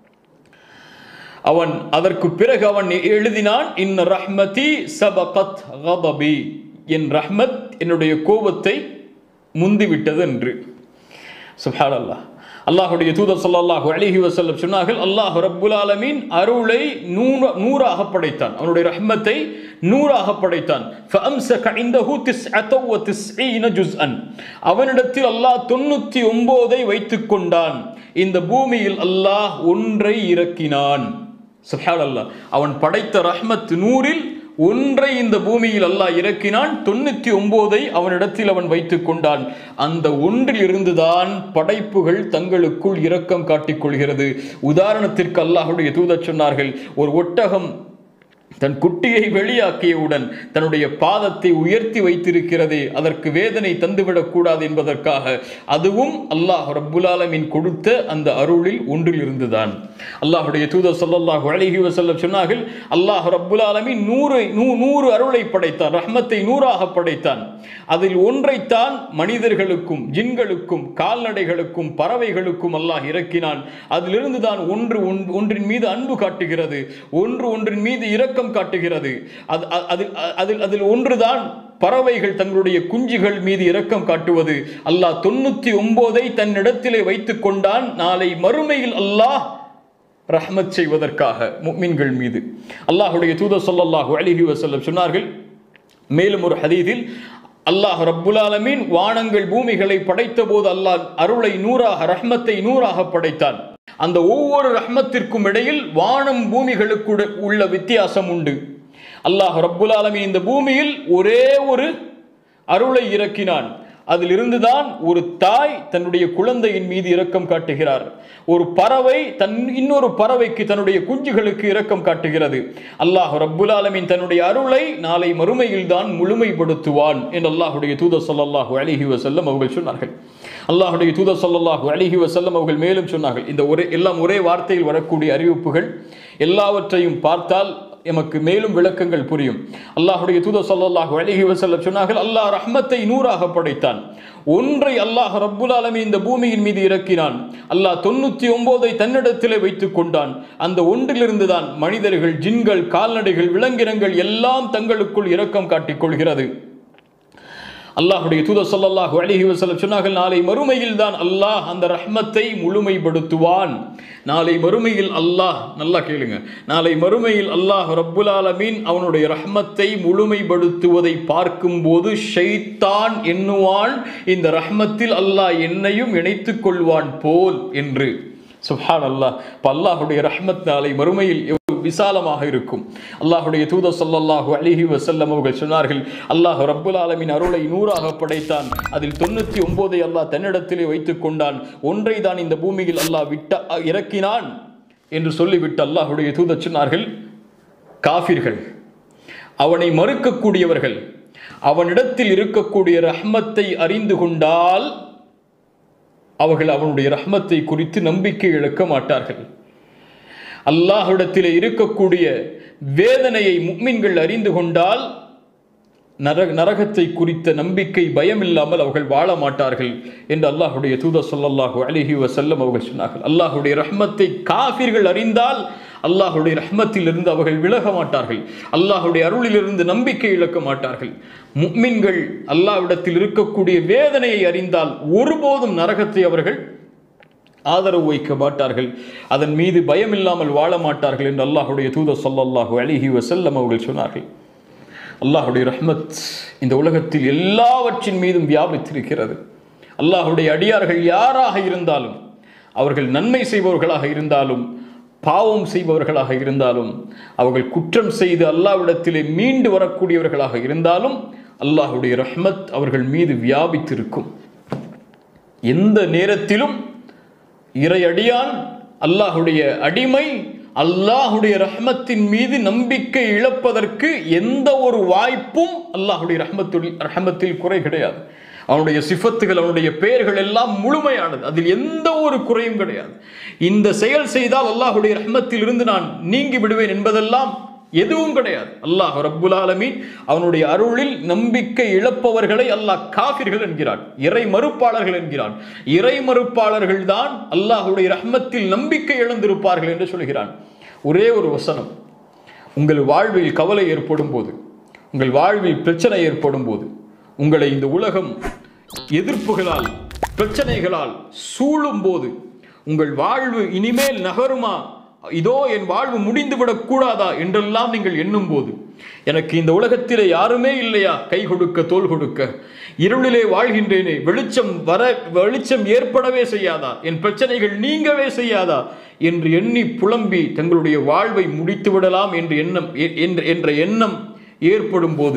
அவன் அதற்கு பிறகு அவன் எழுதினான் இன்ன ரஹ்மதி சபகத் கதபி என் ரஹ்மத் என்னுடைய கோபத்தை முந்திவிட்டது என்று சுப்ஹானல்லாஹ் அல்லாஹுடைய தூதர் ஸல்லல்லாஹு அலைஹி வஸல்லம் சொன்னார்கள் அல்லாஹ் ரப்புல் ஆலமீன் அருளை நூறு நூறாக படைத்தான் அவனுடைய ரஹ்மத்தை நூறாக படைத்தான் ஃபஅம்சக இந்தஹு திஸ்அத வ திஸ்ஈன ஜுஸ்அன் அவனிடத்தில் அல்லாஹ் தொண்ணூத்தி ஒன்பதை வைத்துக் கொண்டான் இந்த பூமியில் அல்லாஹ் ஒன்றை இறக்கினான் சுப்ஹானல்லாஹ் அவன் படைத்த ரஹ்மத் நூறில் ஒன்றை இந்த பூமியில் அல்லாஹ் இறக்கினான் தொண்ணூத்தி ஒன்பதை அவனிடத்தில் அவன் வைத்துக் கொண்டான் அந்த ஒன்றில் இருந்துதான் படைப்புகள் தங்களுக்குள் இரக்கம் காட்டிக் கொள்கிறது உதாரணத்திற்கு அல்லாஹுடைய தூதர் சொன்னார்கள் ஒரு ஒட்டகம் தன் குட்டியை வெளியாக்கியவுடன் தன்னுடைய பாதத்தை உயர்த்தி வைத்திருக்கிறதே அதற்கு வேதனை தந்துவிடக் கூடாது என்பதற்காக அதுவும் அல்லாஹ் ரப்புல் ஆலமீன் கொடுத்த அந்த அருளில் ஒன்றில் இருந்துதான் அல்லாஹுடைய தூதர் ஸல்லல்லாஹு அலைஹி வஸல்லம் சொன்னார்கள் அல்லாஹ் ரப்புல் ஆலமீன் நூறு நூ- நூறு அருளை படைத்தான் ரஹ்மத்தை நூறாக படைத்தான் அதில் ஒன்றைத்தான் மனிதர்களுக்கும் ஜின்களுக்கும் கால்நடைகளுக்கும் பறவைகளுக்கும் அல்லாஹ் இறக்கினான் அதிலிருந்து தான் ஒன்று ஒன்- ஒன்றின் மீது அன்பு காட்டுகிறது ஒன்று ஒன்றின் மீது இரக்கம் காட்டுகிறது அது அ- அதில் அ- அதில் அதில் ஒன்றுதான் பறவைகள் தங்களுடைய குஞ்சுகள் மீது இரக்கம் காட்டுவது அல்லாஹ் தொண்ணூத்தி ஒன்பதை தன்னிடத்திலே வைத்துக் கொண்டான் நாளை மறுமையில் அல்லாஹ் ரஹ்மத் செய்வதற்காக முஃமின்கள் மீது அல்லாஹுடைய தூதர் ஸல்லல்லாஹு அலைஹி வஸல்லம் சொன்னார்கள் மேலும் ஒரு ஹதீஸில் அல்லாஹ் ரப்புல் ஆலமீன் வானங்கள் பூமிகளை படைத்த போது அல்லாஹ் அருளை நூறாக ரஹ்மத்தை நூறாக படைத்தான் அந்த ஒவ்வொரு ரஹ்மத்திற்கும் இடையில் வானம் பூமிகளுக்கு உள்ள வித்தியாசம் உண்டு அல்லாஹ் ரப்புல் ஆலமீன் இந்த பூமியில் ஒரே ஒரு அருளை இறக்கினான் அதிலிருந்துதான் ஒரு தாய் தன்னுடைய குழந்தையின் மீது இரக்கம் காட்டுகிறார் ஒரு பறவை தன் இன்னொரு பறவைக்கு தன்னுடைய குஞ்சுகளுக்கு இரக்கம் காட்டுகிறது அல்லாஹ் ரப்புல் ஆலமீன் தன்னுடைய அருளை நாளை மறுமையில் தான் முழுமைப்படுத்துவான் என்று அல்லாஹுடைய தூதர் ஸல்லல்லாஹு அலைஹி வஸல்லம் அவர்கள் சொன்னார்கள் அல்லாஹுடைய தூதர் ஸல்லல்லாஹு அலைஹி வஸல்லம் அவர்கள் மேலும் சொன்னார்கள் இந்த ஒரே எல்லாம் ஒரே வார்த்தையில் வரக்கூடிய அறிவிப்புகள் எல்லாவற்றையும் பார்த்தால் எமக்கு மேலும் விளக்கங்கள் புரியும் அல்லாஹுடைய தூதர் ஸல்லல்லாஹு அலைஹி வஸல்லம் சொன்னார்கள் அல்லாஹ் ரஹ்மத்தை நூறாக படைத்தான் ஒன்றை அல்லாஹ் ரப்புல் ஆலமீன் இந்த பூமியின் மீது இறக்கினான் அல்லாஹ் தொண்ணூத்தி ஒன்பதை தன்னிடத்திலே வைத்துக் கொண்டான் அந்த ஒன்றிலிருந்து தான் மனிதர்கள் ஜின்கள் கால்நடைகள் விலங்கினங்கள் எல்லாம் தங்களுக்குள் இரக்கம் காட்டிக் கொள்கிறது அல்லாஹுடைய தூதர் ஸல்லல்லாஹு அலைஹி வஸல்லம் சொன்னார்கள் நாளை மறுமையில் தான் அல்லாஹ் அந்த ரஹ்மத்தை முழுமைப்படுத்துவான் நாளை மறுமையில் அல்லாஹ் நல்லா கேளுங்க நாளை மறுமையில் அல்லாஹ் ரப்புல் ஆலமீன் அவனுடைய ரஹ்மத்தை முழுமைப்படுத்துவதை பார்க்கும்போது ஷைத்தான் எண்ணுவான் இந்த ரஹ்மத்தில் அல்லாஹ் என்னையும் இணைத்துக் கொள்வான் போல் என்று சுப்ஹான் அல்லாஹ் இப்போ அல்லாஹுடைய ரஹ்மத் நாளை மறுமையில் எவ்வளவு விசாலமாக இருக்கும் அல்லாஹுடைய தூதர் ஸல்லல்லாஹு அலைஹி வஸல்லம் அவர்கள் சொன்னார்கள் அல்லாஹ் ரப்புல் ஆலமின் அருளை நூறாக படைத்தான் அதில் தொண்ணூத்தி ஒன்பதை அல்லாஹ் தன்னிடத்திலே வைத்துக் கொண்டான் ஒன்றை தான் இந்த பூமியில் அல்லாஹ் விட்ட இறக்கினான் என்று சொல்லிவிட்டு அல்லாஹுடைய தூதர் சொன்னார்கள் காஃபிர்கள் அவனை மறுக்கக்கூடியவர்கள் அவனிடத்தில் இருக்கக்கூடிய ரஹ்மத்தை அறிந்து கொண்டால் அவர்கள் அவனுடைய ரஹ்மத்தை குறித்து நம்பிக்கை இழக்க மாட்டார்கள் அல்லாஹ்விடத்தில் இருக்கக்கூடிய வேதனையை முக்மின்கள் அறிந்து கொண்டால் நரக நரகத்தை குறித்த நம்பிக்கை பயமில்லாமல் அவர்கள் வாழ மாட்டார்கள் என்று அல்லாஹுடைய தூதர் சொல்லல்லாஹு அலிஹி வசல்லம் அவர்கள் சொன்னார்கள் அல்லாஹுடைய ரஹ்மத்தை காஃபிர்கள் அறிந்தால் அல்லாஹுடைய ரஹ்மத்திலிருந்து அவர்கள் விலக மாட்டார்கள் அல்லாஹுடைய அருளிலிருந்து நம்பிக்கை இழக்க மாட்டார்கள் முக்மின்கள் அல்லாஹ்விடத்தில் இருக்கக்கூடிய வேதனையை அறிந்தால் ஒருபோதும் நரகத்தை அவர்கள் ஆதரவு வைக்க மாட்டார்கள் அதன் மீது பயமில்லாமல் வாழ மாட்டார்கள் என்று அல்லாஹுடைய தூதர் சொல்லல்லாஹு அலிஹி வசல்லம் அவர்கள் சொன்னார்கள் அல்லாஹுடைய ரஹ்மத் இந்த உலகத்தில் எல்லாவற்றின் மீதும் வியாபித்திருக்கிறது அல்லாஹுடைய அடியார்கள் யாராக இருந்தாலும் அவர்கள் நன்மை செய்பவர்களாக இருந்தாலும் பாவம் செய்பவர்களாக இருந்தாலும் அவர்கள் குற்றம் செய்து அல்லாவிடத்திலே மீண்டு வரக்கூடியவர்களாக இருந்தாலும் அல்லாஹுடைய ரஹ்மத் அவர்கள் மீது வியாபித்திருக்கும் எந்த நேரத்திலும் இறையடியான் அல்லாஹுடைய அடிமை அல்லாஹுடைய ரஹ்மத்தின் மீது நம்பிக்கை இழப்பதற்கு எந்த ஒரு வாய்ப்பும் அல்லாஹுடைய ரஹ்மத்துள் ரஹ்மத்தில் குறை கிடையாது அவனுடைய சிஃபத்துகள் அவனுடைய பெயர்கள் எல்லாம் முழுமையானது அதில் எந்த ஒரு குறையும் கிடையாது இந்த செயல் செய்தால் அல்லாஹுடைய ரஹ்மத்தில் இருந்து நான் நீங்கி விடுவேன் என்பதெல்லாம் எதுவும் கிடையாது அல்லாஹ் ரப்புல் ஆலமீன் அவனுடைய அருளில் நம்பிக்கை இழப்பவர்களை அல்லாஹ் காஃபிர்கள் என்கிறான் இறை மறுப்பாளர்கள் என்கிறான் இறை மறுப்பாளர்கள் தான் அல்லாஹுடைய ரஹ்மத்தில் நம்பிக்கை இழந்திருப்பார்கள் என்று சொல்கிறான் ஒரே ஒரு வசனம் உங்கள் வாழ்வில் கவலை ஏற்படும் போது உங்கள் வாழ்வில் பிரச்சனை ஏற்படும் போது உங்களை இந்த உலகம் எதிர்ப்புகளால் பிரச்சனைகளால் சூழும் போது உங்கள் வாழ்வு இனிமேல் நகருமா இதோ என் வாழ்வு முடிந்துவிடக் கூடாதா என்றெல்லாம் நீங்கள் எண்ணும் போது எனக்கு இந்த உலகத்திலே யாருமே இல்லையா கை கொடுக்க தோல் கொடுக்க இருளிலே வாழ்கின்றேனே வெளிச்சம் வர வெளிச்சம் ஏற்படவே செய்யாதா என் பிரச்சனைகள் நீங்கவே செய்யாதா என்று எண்ணி புலம்பி தங்களுடைய வாழ்வை முடித்து விடலாம் என்று எண்ணம் எ- என்ற- என்ற எண்ணம் ஏற்படும் போது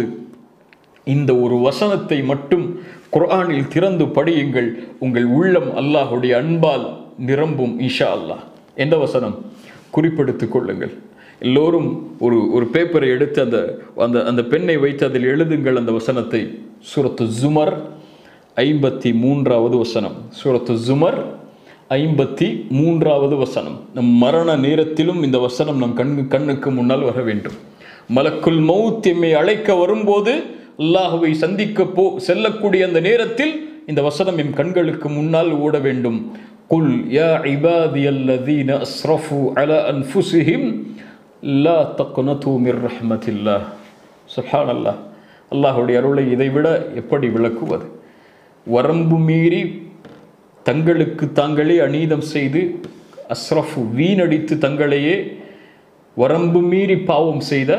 இந்த ஒரு வசனத்தை மட்டும் குர்ஆனில் திறந்து படியுங்கள் உங்கள் உள்ளம் அல்லாஹுடைய அன்பால் நிரம்பும் இஷா அல்லாஹ் எந்த வசனம் குறிப்பெடுத்துக் கொள்ளுங்கள் எல்லோரும் ஒரு ஒரு பேப்பரை எடுத்து அந்த அந்த அந்த பெண்ணை வைத்து அதில் எழுதுங்கள் அந்த வசனத்தை சூரத்து ஜுமர் ஐம்பத்தி மூன்றாவது வசனம் சூரத்து ஜுமர் ஐம்பத்தி மூன்றாவது வசனம் நம் மரண நேரத்திலும் இந்த வசனம் நம் கண்ணு கண்ணுக்கு முன்னால் வர வேண்டும் மலக்குல் மௌத் எம்மை அழைக்க வரும்போது அல்லாஹுவை சந்திக்க போ செல்லக்கூடிய அந்த நேரத்தில் இந்த வசனம் எம் கண்களுக்கு முன்னால் ஓட வேண்டும் குல் யா இபாதியல்லதீன அஸ்ரஃபு அலா அன்ஃபுஸிஹிம் லா தக்னது மிர் ரஹ்மத்தில்லாஹ் சுப்ஹானல்லாஹ் அல்லாஹ்வுடைய அருளை இதைவிட எப்படி விளக்குவது வரம்பு மீறி தங்களுக்கு தாங்களே அநீதம் செய்து அஸ்ரஃபு வீணடித்து தங்களையே வரம்பு மீறி பாவம் செய்த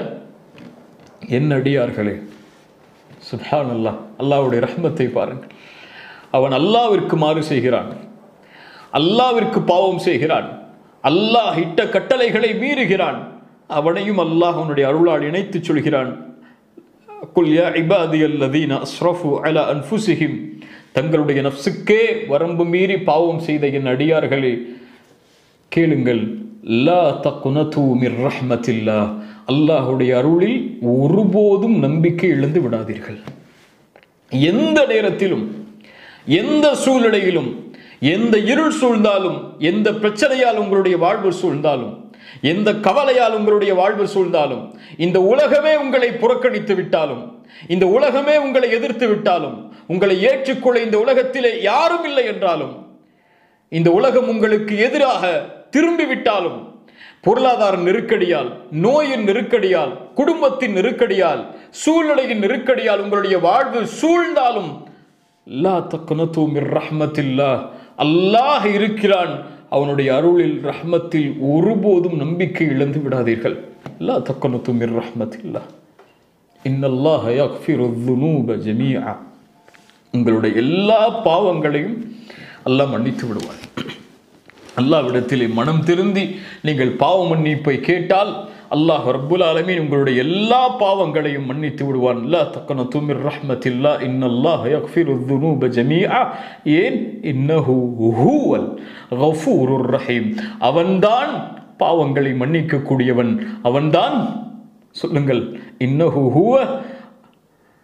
என் அடியார்களே சுப்ஹான் அல்லாஹ் அல்லாஹ்வுடைய ரஹ்மத்தை பாருங்கள் அவன் அல்லாவிற்கு மாறு செய்கிறான் அல்லாவிற்கு பாவம் செய்கிறான் அல்லாஹ் இட்ட கட்டளைகளை மீறுகிறான் அவனையும் அல்லாஹ் அவனுடைய அருளால் இணைத்து சொல்கிறான் குல் யா இபாதி அல்லதீன அஸ்ரஃபு அலா அன்ஃபுசிஹிம் தங்களுடைய நஃப்சுக்கே வரம்பு மீறி பாவம் செய்த என் அடியார்களே கேளுங்கள் லா தக்குனது மிர் ரஹ்மத்தில்லா அல்லாஹுடைய அருளில் ஒருபோதும் நம்பிக்கை இழந்து விடாதீர்கள் எந்த நேரத்திலும் எந்த சூழ்நிலையிலும் எந்த இருள் சூழ்ந்தாலும் எந்த பிரச்சனையால் உங்களுடைய வாழ்வு சூழ்ந்தாலும் எந்த கவலையால் உங்களுடைய வாழ்வு சூழ்ந்தாலும் இந்த உலகமே உங்களை புறக்கணித்து விட்டாலும் இந்த உலகமே உங்களை எதிர்த்து விட்டாலும் உங்களை ஏற்றுக்கொள்ள இந்த உலகத்திலே யாரும் இல்லை என்றாலும் இந்த உலகம் உங்களுக்கு எதிராக திரும்பி விட்டாலும் பொருளாதார நெருக்கடியால் நோயின் நெருக்கடியால் குடும்பத்தின் நெருக்கடியால் சூழ்நிலையின் நெருக்கடியால் உங்களுடைய வாழ்வு சூழ்ந்தாலும் லா தக்குனத்து மிர் ரஹ்மத்தில்லா அல்லாஹ் இருக்கிறான் அவனுடைய அருளில் ரஹ்மத்தில் ஒருபோதும் நம்பிக்கை இழந்து விடாதீர்கள் லா தக்குனத்து மிர் ரஹ்மத்தில்லா இன்னல்லாஹ யக்ஃபிரு துனூப ஜமீஆ உங்களுடைய எல்லா பாவங்களையும் அல்லாஹ் மன்னித்து விடுவார் அல்லாவிடத்திலே மனம் திருந்தி நீங்கள் பாவ மன்னிப்பை கேட்டால் அல்லாஹ் ரப்புல் ஆலமீன் உங்களுடைய எல்லா பாவங்களையும் மன்னித்து விடுவான் லா தக்கன துமிர் ரஹ்மத்தில்லா இன்னல்லாஹ் யக்ஃபிரு துனூப ஜமீஆ ஏன் இன்னஹு ஹுவல் கஃபூருர் ரஹீம் அவன்தான் பாவங்களை மன்னிக்கக்கூடியவன் அவன்தான் சொல்லுங்கள் இன்னஹு ஹுவ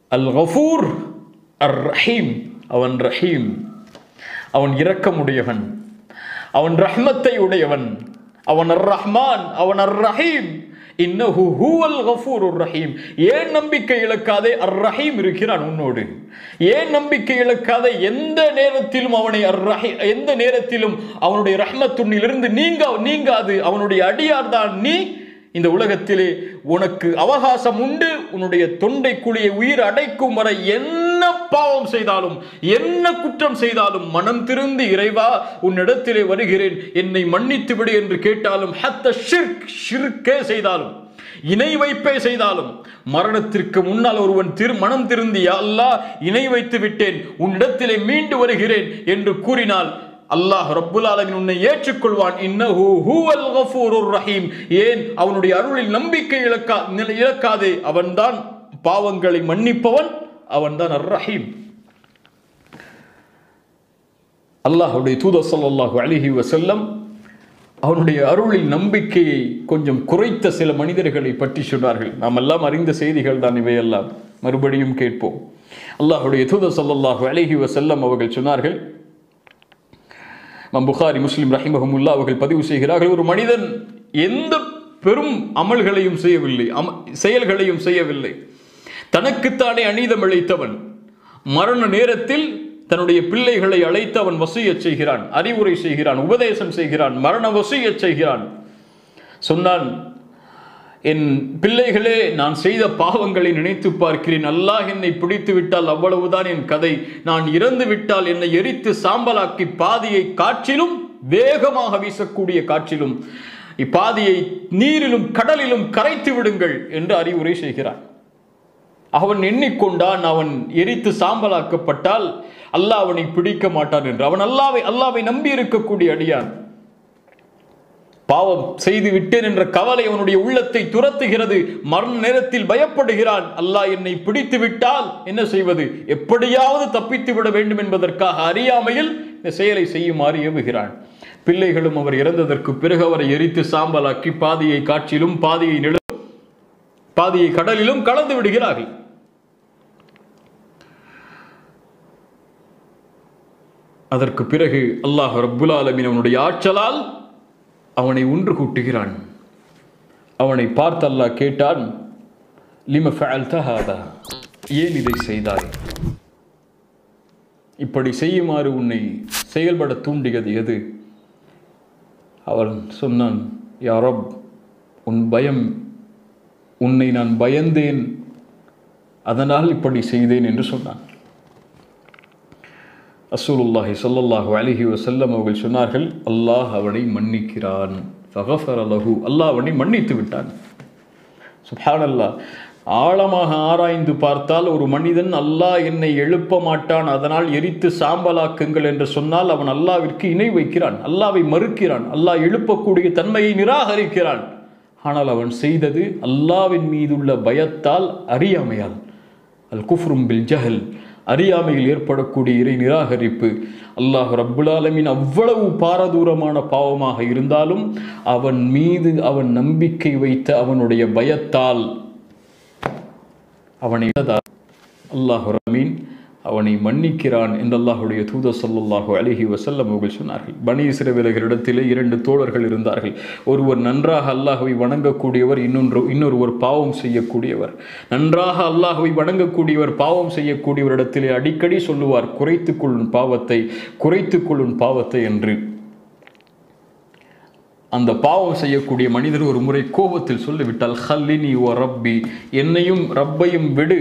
அல் கஃபூர் அர் ரஹீம் அவன் ரஹீம் அவன் இரக்கமுடையவன் அவன் ரஹ்மத்தை உடையவன் அவன் அர் ரஹ்மான் அவன் அர் ரஹீம் இன்னஹு ஹுவல் கஃபூருர் ரஹீம் ஏன் நம்பிக்கை இழக்காதே அர் ரஹீம் இருக்கிறான் உன்னோடு ஏன் நம்பிக்கை இழக்காதே எந்த நேரத்திலும் அவனை அர் ரஹீ எந்த நேரத்திலும் அவனுடைய ரஹ்மத்துன்னிலிருந்து நீங்க நீங்காது அவனுடைய அடியார் தான் நீ இந்த உலகத்திலே உனக்கு அவகாசம் உண்டு உன்னுடைய தொண்டை குழியை உயிர் அடைக்கும் வரை என்ன பாவம் செய்தாலும் என்ன குற்றம் செய்தாலும் மனம் திருந்தி இறைவா உன்னிடத்திலே வருகிறேன் என்னை மன்னித்து விடு என்று கேட்டாலும் ஹத்த ஷிர்க் ஷிர்கே செய்தாலும் இணை வைப்பே செய்தாலும் மரணத்திற்கு முன்னால் ஒருவன் திரு மனம் திருந்தி "யா அல்லாஹ் இணை வைத்து விட்டேன் உன்னிடத்திலே மீண்டு வருகிறேன் என்று கூறினால் அல்லாஹ் ரப்புல் ஆலமீன் உன்னை ஏற்றுக்கொள்வான் இன்னஹு ஹுவல் கஃபூருர் ரஹீம் ஏன் அவனுடைய அருளில் நம்பிக்கை இழக்கா நிலை- இழக்காதே அவன்தான் பாவங்களை மன்னிப்பவன் அவன்தான் அர் ரஹீம் அல்லாஹ்வுடைய தூதர் ஸல்லல்லாஹு அலைஹி வஸல்லம் அவனுடைய அருளில் நம்பிக்கையை கொஞ்சம் குறைத்த சில மனிதர்களை பற்றி சொன்னார்கள் நாம் எல்லாம் அறிந்த செய்திகள் தான் இவையெல்லாம் மறுபடியும் கேட்போம் அல்லாஹ்வுடைய தூதர் ஸல்லல்லாஹு அலைஹி வஸல்லம் அவர்கள் சொன்னார்கள் இமாம் புகாரி முஸ்லிம் ரஹிமஹமுல்லா அவர்கள் பதிவு செய்கிறார்கள் ஒரு மனிதன் எந்த பெரும் அமல்களையும் செய்யவில்லை அம செயல்களையும் செய்யவில்லை தனக்குத்தானே அநீதம் இழைத்தவன் மரண நேரத்தில் தன்னுடைய பிள்ளைகளை அழைத்து அவன் வசியச் செய்கிறான் அறிவுரை செய்கிறான் உபதேசம் செய்கிறான் மரண வசியச் செய்கிறான் சொன்னான் என் பிள்ளைகளே நான் செய்த பாவங்களை நினைத்து பார்க்கிறேன் அல்லாஹ் என்னை பிடித்து விட்டால் அவ்வளவுதான் என் கதை நான் இறந்து விட்டால் என்னை எரித்து சாம்பலாக்கி பாதியை காற்றிலும் வேகமாக வீசக்கூடிய காற்றிலும் இப்பாதியை நீரிலும் கடலிலும் கரைத்து விடுங்கள் என்று அறிவுரை செய்கிறான் அவன் எண்ணிக்கொண்டான் அவன் எரித்து சாம்பலாக்கப்பட்டால் அல்லாஹ் அவனை பிடிக்க மாட்டான் என்று அவன் அல்லாவை அல்லாவை நம்பி இருக்கக்கூடிய அடியான் பாவம் செய்து விட்டேன் என்ற கவலை அவனுடைய உள்ளத்தை துரத்துகிறது மரண நேரத்தில் பயப்படுகிறான் அல்லாஹ் என்னை பிடித்து விட்டால் என்ன செய்வது எப்படியாவது தப்பித்து விட வேண்டும் என்பதற்காக அறியாமையில் இந்த செயலை செய்யுமாறு ஏவுகிறான் பிள்ளைகளும் அவர் இறந்ததற்கு பிறகு அவரை எரித்து சாம்பலாக்கி பாதியை காற்றிலும் பாதியை நில பாதியை கடலிலும் கலந்து விடுகிறார்கள் அதற்கு பிறகு அல்லாஹ் ரப்புல் ஆலமீன் அவனுடைய ஆற்றலால் அவனை ஒன்று கூட்டுகிறான் அவனை பார்த்து அல்லாஹ் கேட்டான் லிம ஃபஅல்த ஹாதா ஏன் இதை செய்தாய் இப்படி செய்யுமாறு உன்னை செயல்பட தூண்டியது எது அவன் சொன்னான் யா ரப் உன் பயம் உன்னை நான் பயந்தேன் அதனால் இப்படி செய்தேன் என்று சொன்னான் அசூலுல்லாஹி ஸல்லல்லாஹு அலைஹி வஸல்லம் அவர்கள் சொன்னார்கள் அல்லாஹ் அவனை மன்னிக்கிறான் ஃபகஃபர லஹு அல்லாஹ் அவனை மன்னித்து விட்டான் சுப்ஹானல்லாஹ் ஆழமாக ஆராய்ந்து பார்த்தால் ஒரு மனிதன் அல்லாஹ் என்னை எழுப்ப மாட்டான் அதனால் எரித்து சாம்பலாக்குங்கள் என்று சொன்னால் அவன் அல்லாவிற்கு இணை வைக்கிறான் அல்லாவை மறுக்கிறான் அல்லாஹ் எழுப்பக்கூடிய தன்மையை நிராகரிக்கிறான் ஆனால் அவன் செய்தது அல்லாவின் மீதுள்ள பயத்தால் அறியாமையால் அல் குஃப்ரும் பில் ஜஹல் அறியாமையில் ஏற்படக்கூடிய இறை நிராகரிப்பு அல்லாஹ் ரப்புல் ஆலமீன் அவ்வளவு பாரதூரமான பாவமாக இருந்தாலும் அவன் மீது அவன் நம்பிக்கை வைத்த அவனுடைய பயத்தால் அவனை அல்லாஹ் ரமீன் அவனை மன்னிக்கிறான் என்று அல்லாஹுடைய தூதர் ஸல்லல்லாஹு அலைஹி வஸல்லம் அவர்கள் சொன்னார்கள் பனி இஸ்ரவேலர்களிடத்திலே இரண்டு தோழர்கள் இருந்தார்கள் ஒருவர் நன்றாக அல்லாஹ்வை வணங்கக்கூடியவர் இன்னொன்று இன்னொருவர் பாவம் செய்யக்கூடியவர் நன்றாக அல்லாஹ்வை வணங்கக்கூடியவர் பாவம் செய்யக்கூடியவரிடத்திலே அடிக்கடி சொல்லுவார் குறைத்துக் கொள்ளும் பாவத்தை குறைத்துக் கொள்ளும் பாவத்தை என்று அந்த பாவம் செய்யக்கூடிய மனிதர் ஒரு முறை கோபத்தில் சொல்லிவிட்டால் ஹல்லினி ஓ ரப்பி என்னையும் ரப்பையும் விடு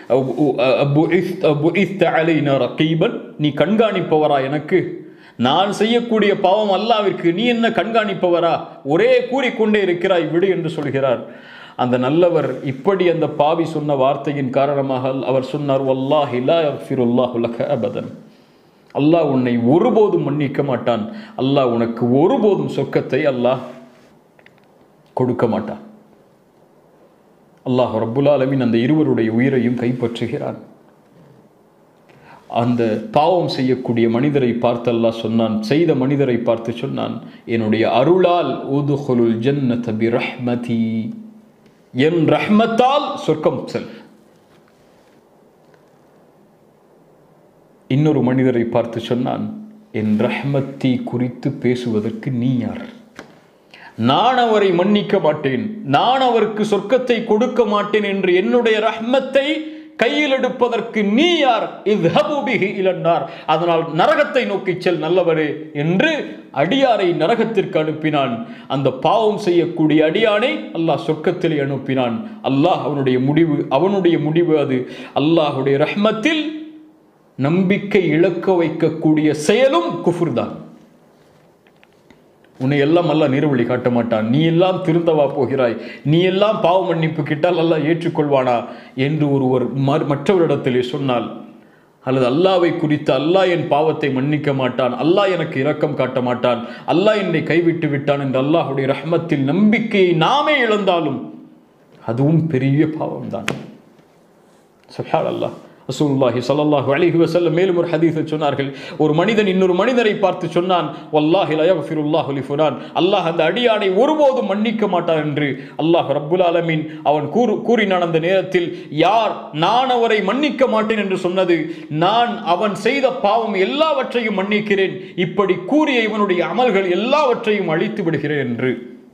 ரகீபன் நீ கண்காணிப்பவரா எனக்கு நான் செய்யக்கூடிய பாவம் அல்லாவிற்கு நீ என்ன கண்காணிப்பவரா ஒரே கூறிக்கொண்டே இருக்கிறாய் விடு என்று சொல்கிறார் அந்த நல்லவர் இப்படி அந்த பாவி சொன்ன வார்த்தையின் காரணமாக அவர் சொன்னார் வல்லாஹி லா யஃபிருல்லாஹு லக அபதன் அல்லாஹ் உன்னை ஒருபோதும் மன்னிக்க மாட்டான் அல்லாஹ் உனக்கு ஒருபோதும் சொர்க்கத்தை அல்லாஹ் கொடுக்க மாட்டான் அல்லாஹ் ரப்புல் ஆலமீன் அந்த இருவருடைய உயிரையும் கைப்பற்றுகிறான் அந்த பாவம் செய்யக்கூடிய மனிதரை பார்த்து அல்லாஹ் சொன்னான் செய்த மனிதரை பார்த்து சொன்னான் என்னுடைய அருளால் உதுஹுலுல் ஜன்னத பி ரஹ்மதி என் ரஹ்மத்தால் சொர்க்கம் செல் இன்னொரு மனிதரை பார்த்து சொன்னான் என் ரஹ்மத்தை குறித்து பேசுவதற்கு நீ யார் நான் அவரை மன்னிக்க மாட்டேன் நான் அவருக்கு சொர்க்கத்தை கொடுக்க மாட்டேன் என்று என்னுடைய ரஹ்மத்தை கையில் எடுப்பதற்கு நீ யார் இத்ஹபு பிஹி இலன்னார் அதனால் நரகத்தை நோக்கி செல் நல்லவரே என்று அடியாரை நரகத்திற்கு அனுப்பினான் அந்த பாவம் செய்யக்கூடிய அடியானை அல்லாஹ் சொர்க்கத்திலே அனுப்பினான் அல்லாஹ் அவனுடைய முடிவு அவனுடைய முடிவு அது அல்லாஹுடைய ரஹ்மத்தில் நம்பிக்கை இழக்க வைக்கக்கூடிய செயலும் குஃபுர் தான் உன்னை எல்லாம் அல்ல நிறுவழி காட்ட மாட்டான் நீ எல்லாம் திருந்தவா போகிறாய் நீ எல்லாம் பாவ மன்னிப்பு கிட்டால் அல்லாஹ் ஏற்றுக்கொள்வானா என்று ஒருவர் மறு- மற்றவரிடத்திலே சொன்னால் அல்லது அல்லாவை குறித்து அல்லாஹ் என் பாவத்தை மன்னிக்க மாட்டான் அல்லாஹ் எனக்கு இரக்கம் காட்ட மாட்டான் அல்லாஹ் என்னை கைவிட்டு விட்டான் என்று அல்லாஹுடைய ரஹ்மத்தில் நம்பிக்கையை நாமே இழந்தாலும் அதுவும் பெரிய பாவம்தான் சுப்ஹான் அல்லாஹ் ரசூலுல்லாஹி ஸல்லல்லாஹு அலைஹி வஸல்லம் மேலும் ஒரு ஹதீஸில் சொன்னார்கள் ஒரு மனிதன் இன்னொரு மனிதரை பார்த்து சொன்னான் வல்லாஹி லா யக்ஃபிருல்லாஹு லி ஃபுலான் அல்லாஹ் அந்த அடியானை ஒருபோதும் மன்னிக்க மாட்டான் என்று அல்லாஹ் ரப்புல் ஆலமீன் அவன் கூறு கூறினான் அந்த நேரத்தில் யார் நான் அவரை மன்னிக்க மாட்டேன் என்று சொன்னது நான் அவன் செய்த பாவம் எல்லாவற்றையும் மன்னிக்கிறேன் இப்படி கூறிய இவனுடைய அமல்கள் எல்லாவற்றையும் அழித்து விடுகிறேன் என்று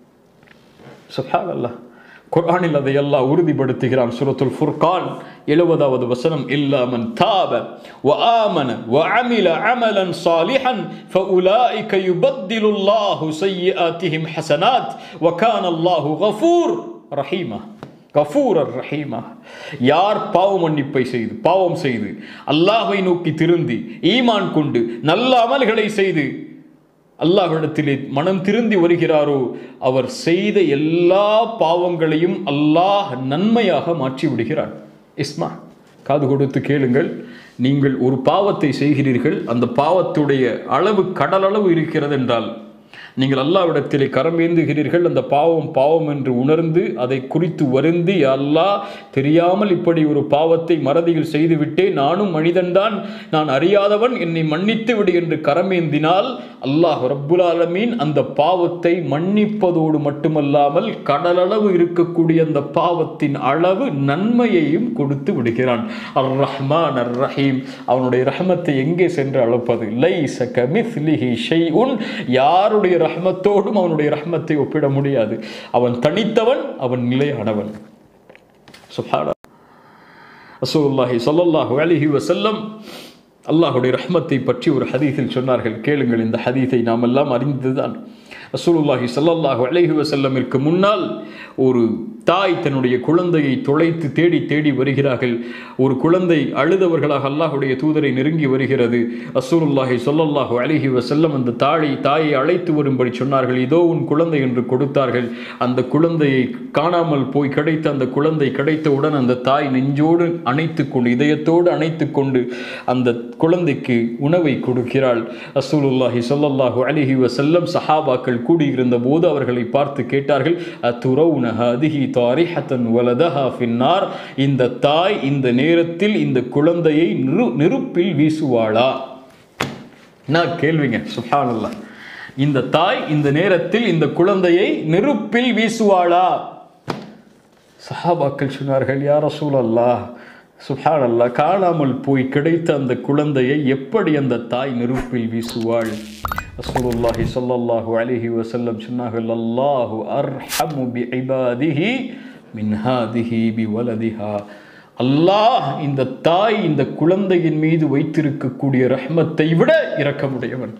சுப்ஹான் அல்லாஹ் குர்ஆனில் அதை அல்லாஹ் உறுதிப்படுத்துகிறான் சூரத்துல் ஃபுர்கான் எழுபதாவது வசனம் இல்லா மன் தாப وآمن وعمل عملا صالحا فأولئك يبدل الله سيئاتهم حسنات وكان الله غفور رحيما கஃபூரர் ரஹீமா யார் பாவ மன்னிப்பை செய்து பாவம் செய்து அல்லாஹ்வை நோக்கி திருந்தி ஈமான் கொண்டு நல்ல அமல்களை செய்து அல்லாஹ்விடத்திலே மனம் திருந்தி வருகிறாரோ அவர் செய்த எல்லா பாவங்களையும் அல்லாஹ் நன்மையாக மாற்றி விடுகிறார் இஸ்மா காது கொடுத்து கேளுங்கள் நீங்கள் ஒரு பாவத்தை செய்கிறீர்கள் அந்த பாவத்துடைய அளவு கடலளவு இருக்கிறது என்றால் நீங்கள் அல்லாவிடத்திலே கரமேந்துகிறீர்கள் அந்த பாவம் பாவம் என்று உணர்ந்து அதை குறித்து வருந்தி அல்லாஹ் தெரியாமல் இப்படி ஒரு பாவத்தை மறதியில் செய்துவிட்டேன் நானும் மனிதன்தான் நான் அறியாதவன் என்னை மன்னித்து விடு என்று கரமேந்தினால் அல்லாஹ் ரப்புல் ஆலமீன் அந்த பாவத்தை மன்னிப்பதோடு மட்டுமல்லாமல் கடலளவு இருக்கக்கூடிய அந்த பாவத்தின் அளவு நன்மையையும் கொடுத்து விடுகிறான் அர் ரஹ்மான் அர் ரஹீம் அவனுடைய ரஹமத்தை எங்கே சென்று அளப்பது லைஸ கமிஸ்லிஹி ஷைஉன் யாருடைய ரஹ்மத்தோடும் அவனுடைய ரஹ்மத்தை ஒப்பிட முடியாது அவன் தனித்தவன் அவன் நிலையானவன் சுப்ஹானா ரசூலுல்லாஹி ஸல்லல்லாஹு அலைஹி வஸல்லம் அல்லாஹுடைய ரஹ்மத்தை பற்றி ஒரு ஹதீஸில் சொன்னார்கள் கேளுங்கள் இந்த ஹதீஸை நாம் எல்லாம் அறிந்ததுதான் ரசூலுல்லாஹி ஸல்லல்லாஹு அலைஹி வஸல்லமிற்கு முன்னால் ஒரு தாய் தன்னுடைய குழந்தையை தொலைத்து தேடி தேடி வருகிறார்கள் ஒரு குழந்தை அழுதவர்களாக அல்லாஹுடைய தூதரை நெருங்கி வருகிறது ரசூலுல்லாஹி ஸல்லல்லாஹு அலைஹி வஸல்லம் அந்த தாயை தாயை அழைத்து வரும்படி சொன்னார்கள் இதோ உன் குழந்தை என்று கொடுத்தார்கள் அந்த குழந்தையை காணாமல் போய் கிடைத்த அந்த குழந்தை கிடைத்தவுடன் அந்த தாய் நெஞ்சோடு அணைத்து கொண்டு இதயத்தோடு அணைத்து கொண்டு அந்த குழந்தைக்கு உணவை கொடுக்கிறாள் ரசூலுல்லாஹி ஸல்லல்லாஹு அலைஹி வஸல்லம் சஹாபாக்கள் கூடியிருந்த போது அவர்களை பார்த்து கேட்டார்கள் அத்துரவுன ஹதிஹி தாரிஹத்தன் வலதஹா ஃபின்னார் இந்த தாய் இந்த நேரத்தில் இந்த குழந்தையை நிரு நெருப்பில் வீசுவாளா நான் கேள்விங்க சுப்ஹானல்லாஹ் இந்த தாய் இந்த நேரத்தில் இந்த குழந்தையை நெருப்பில் வீசுவாளா சஹாபாக்கள் சொன்னார்கள் யார் ரசூலல்லாஹ் சுப்ஹான் அல்லாஹ் காணாமல் போய் கிடைத்த அந்த குழந்தையை எப்படி அந்த தாய் நெருப்பில் வீசுவாள் ரசூலுல்லாஹி ஸல்லல்லாஹு அலைஹி வஸல்லம் சொன்னார்கள் அல்லாஹு அர்ஹமு பி இபாதிஹி மின் ஹாதிஹி பி வலதிஹா அல்லாஹ் இந்த தாய் இந்த குழந்தையின் மீது வைத்திருக்கக்கூடிய ரஹ்மத்தை விட இரக்கமுடையவன்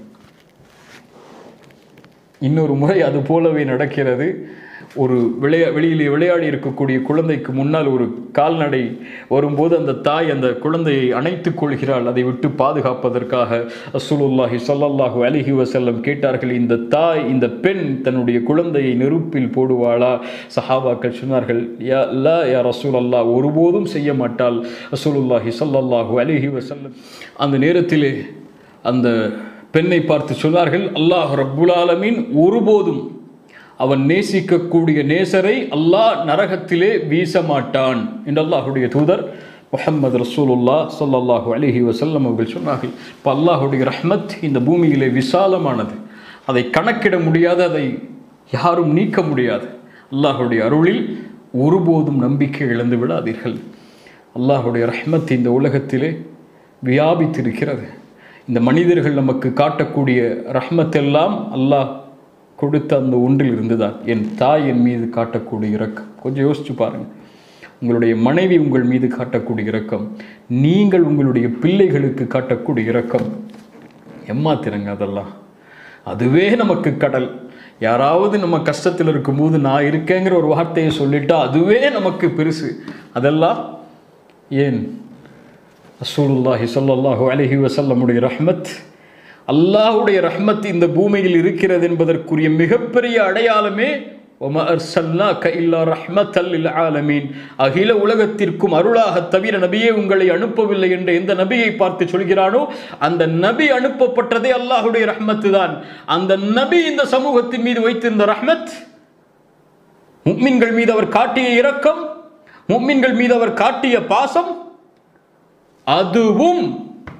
இன்னொரு முறை அது போலவே நடக்கிறது ஒரு விளையா வெளியிலே விளையாடி இருக்கக்கூடிய குழந்தைக்கு முன்னால் ஒரு கால்நடை வரும்போது அந்த தாய் அந்த குழந்தையை அணைத்துக் கொள்கிறாள் அதை விட்டு பாதுகாப்பதற்காக அசுலுல்லாஹி ஸல்லல்லாஹு அலைஹி வஸல்லம் கேட்டார்கள் இந்த தாய் இந்த பெண் தன்னுடைய குழந்தையை நெருப்பில் போடுவாளா சஹாபாக்கள் சொன்னார்கள் யா லா யா ரசூல் அல்லாஹ் ஒருபோதும் செய்ய மாட்டாள் ரசூலுல்லாஹி ஸல்லல்லாஹு அலைஹி வஸல்லம் அந்த நேரத்திலே அந்த பெண்ணை பார்த்து சொன்னார்கள் அல்லாஹ் ரப்புல் ஆலமீன் ஒருபோதும் அவன் நேசிக்கக்கூடிய நேசரை அல்லாஹ் நரகத்திலே வீச மாட்டான் என்று அல்லாஹுடைய தூதர் முஹம்மது ரசூலுல்லா ஸல்லல்லாஹு அலைஹி வஸல்லம் அவர்கள் சொன்னார்கள் இப்போ அல்லாஹுடைய ரஹ்மத் இந்த பூமியிலே விசாலமானது அதை கணக்கிட முடியாது அதை யாரும் நீக்க முடியாது அல்லாஹுடைய அருளில் ஒருபோதும் நம்பிக்கை இழந்து விடாதீர்கள் அல்லாஹுடைய ரஹ்மத் இந்த உலகத்திலே வியாபித்திருக்கிறது இந்த மனிதர்கள் நமக்கு காட்டக்கூடிய ரஹ்மத்தெல்லாம் அல்லாஹ் கொடுத்த அந்த ஒன்றில் இருந்துதான் என் தாய் என் மீது காட்டக்கூடிய இரக்கம் கொஞ்சம் யோசிச்சு பாருங்க உங்களுடைய மனைவி உங்கள் மீது காட்டக்கூடிய இரக்கம் நீங்கள் உங்களுடைய பிள்ளைகளுக்கு காட்டக்கூடிய இரக்கம் எம்மாத்திரங்க அதெல்லாம் அதுவே நமக்கு கடல் யாராவது நம்ம கஷ்டத்தில் இருக்கும்போது நான் இருக்கேங்கிற ஒரு வார்த்தையை சொல்லிட்டா அதுவே நமக்கு பெருசு அதெல்லாம் ஏன் ரசூலுல்லாஹி ஸல்லல்லாஹு அலைஹி வஸல்லமுடைய ரஹ்மத் அல்லாஹ்வுடைய ரஹ்மத் இந்த பூமியில் இருக்கிறது என்பதற்குரிய மிகப்பெரிய அடையாளமே ஒம அர்சல்னாக இல்லா ரஹ்மத்தல் லில் ஆலமீன் அகில உலகத்திற்கும் அருளாக தவிர நபியே உங்களை அனுப்பவில்லை என்று எந்த நபியை பார்த்து சொல்கிறானோ அந்த நபி அனுப்பப்பட்டதே அல்லாஹ்வுடைய ரஹ்மத்து தான் அந்த நபி இந்த சமூகத்தின் மீது வைத்திருந்த ரஹ்மத் முக்மின்கள் மீது அவர் காட்டிய இரக்கம் முக்மின்கள் மீது அவர் காட்டிய பாசம் அதுவும்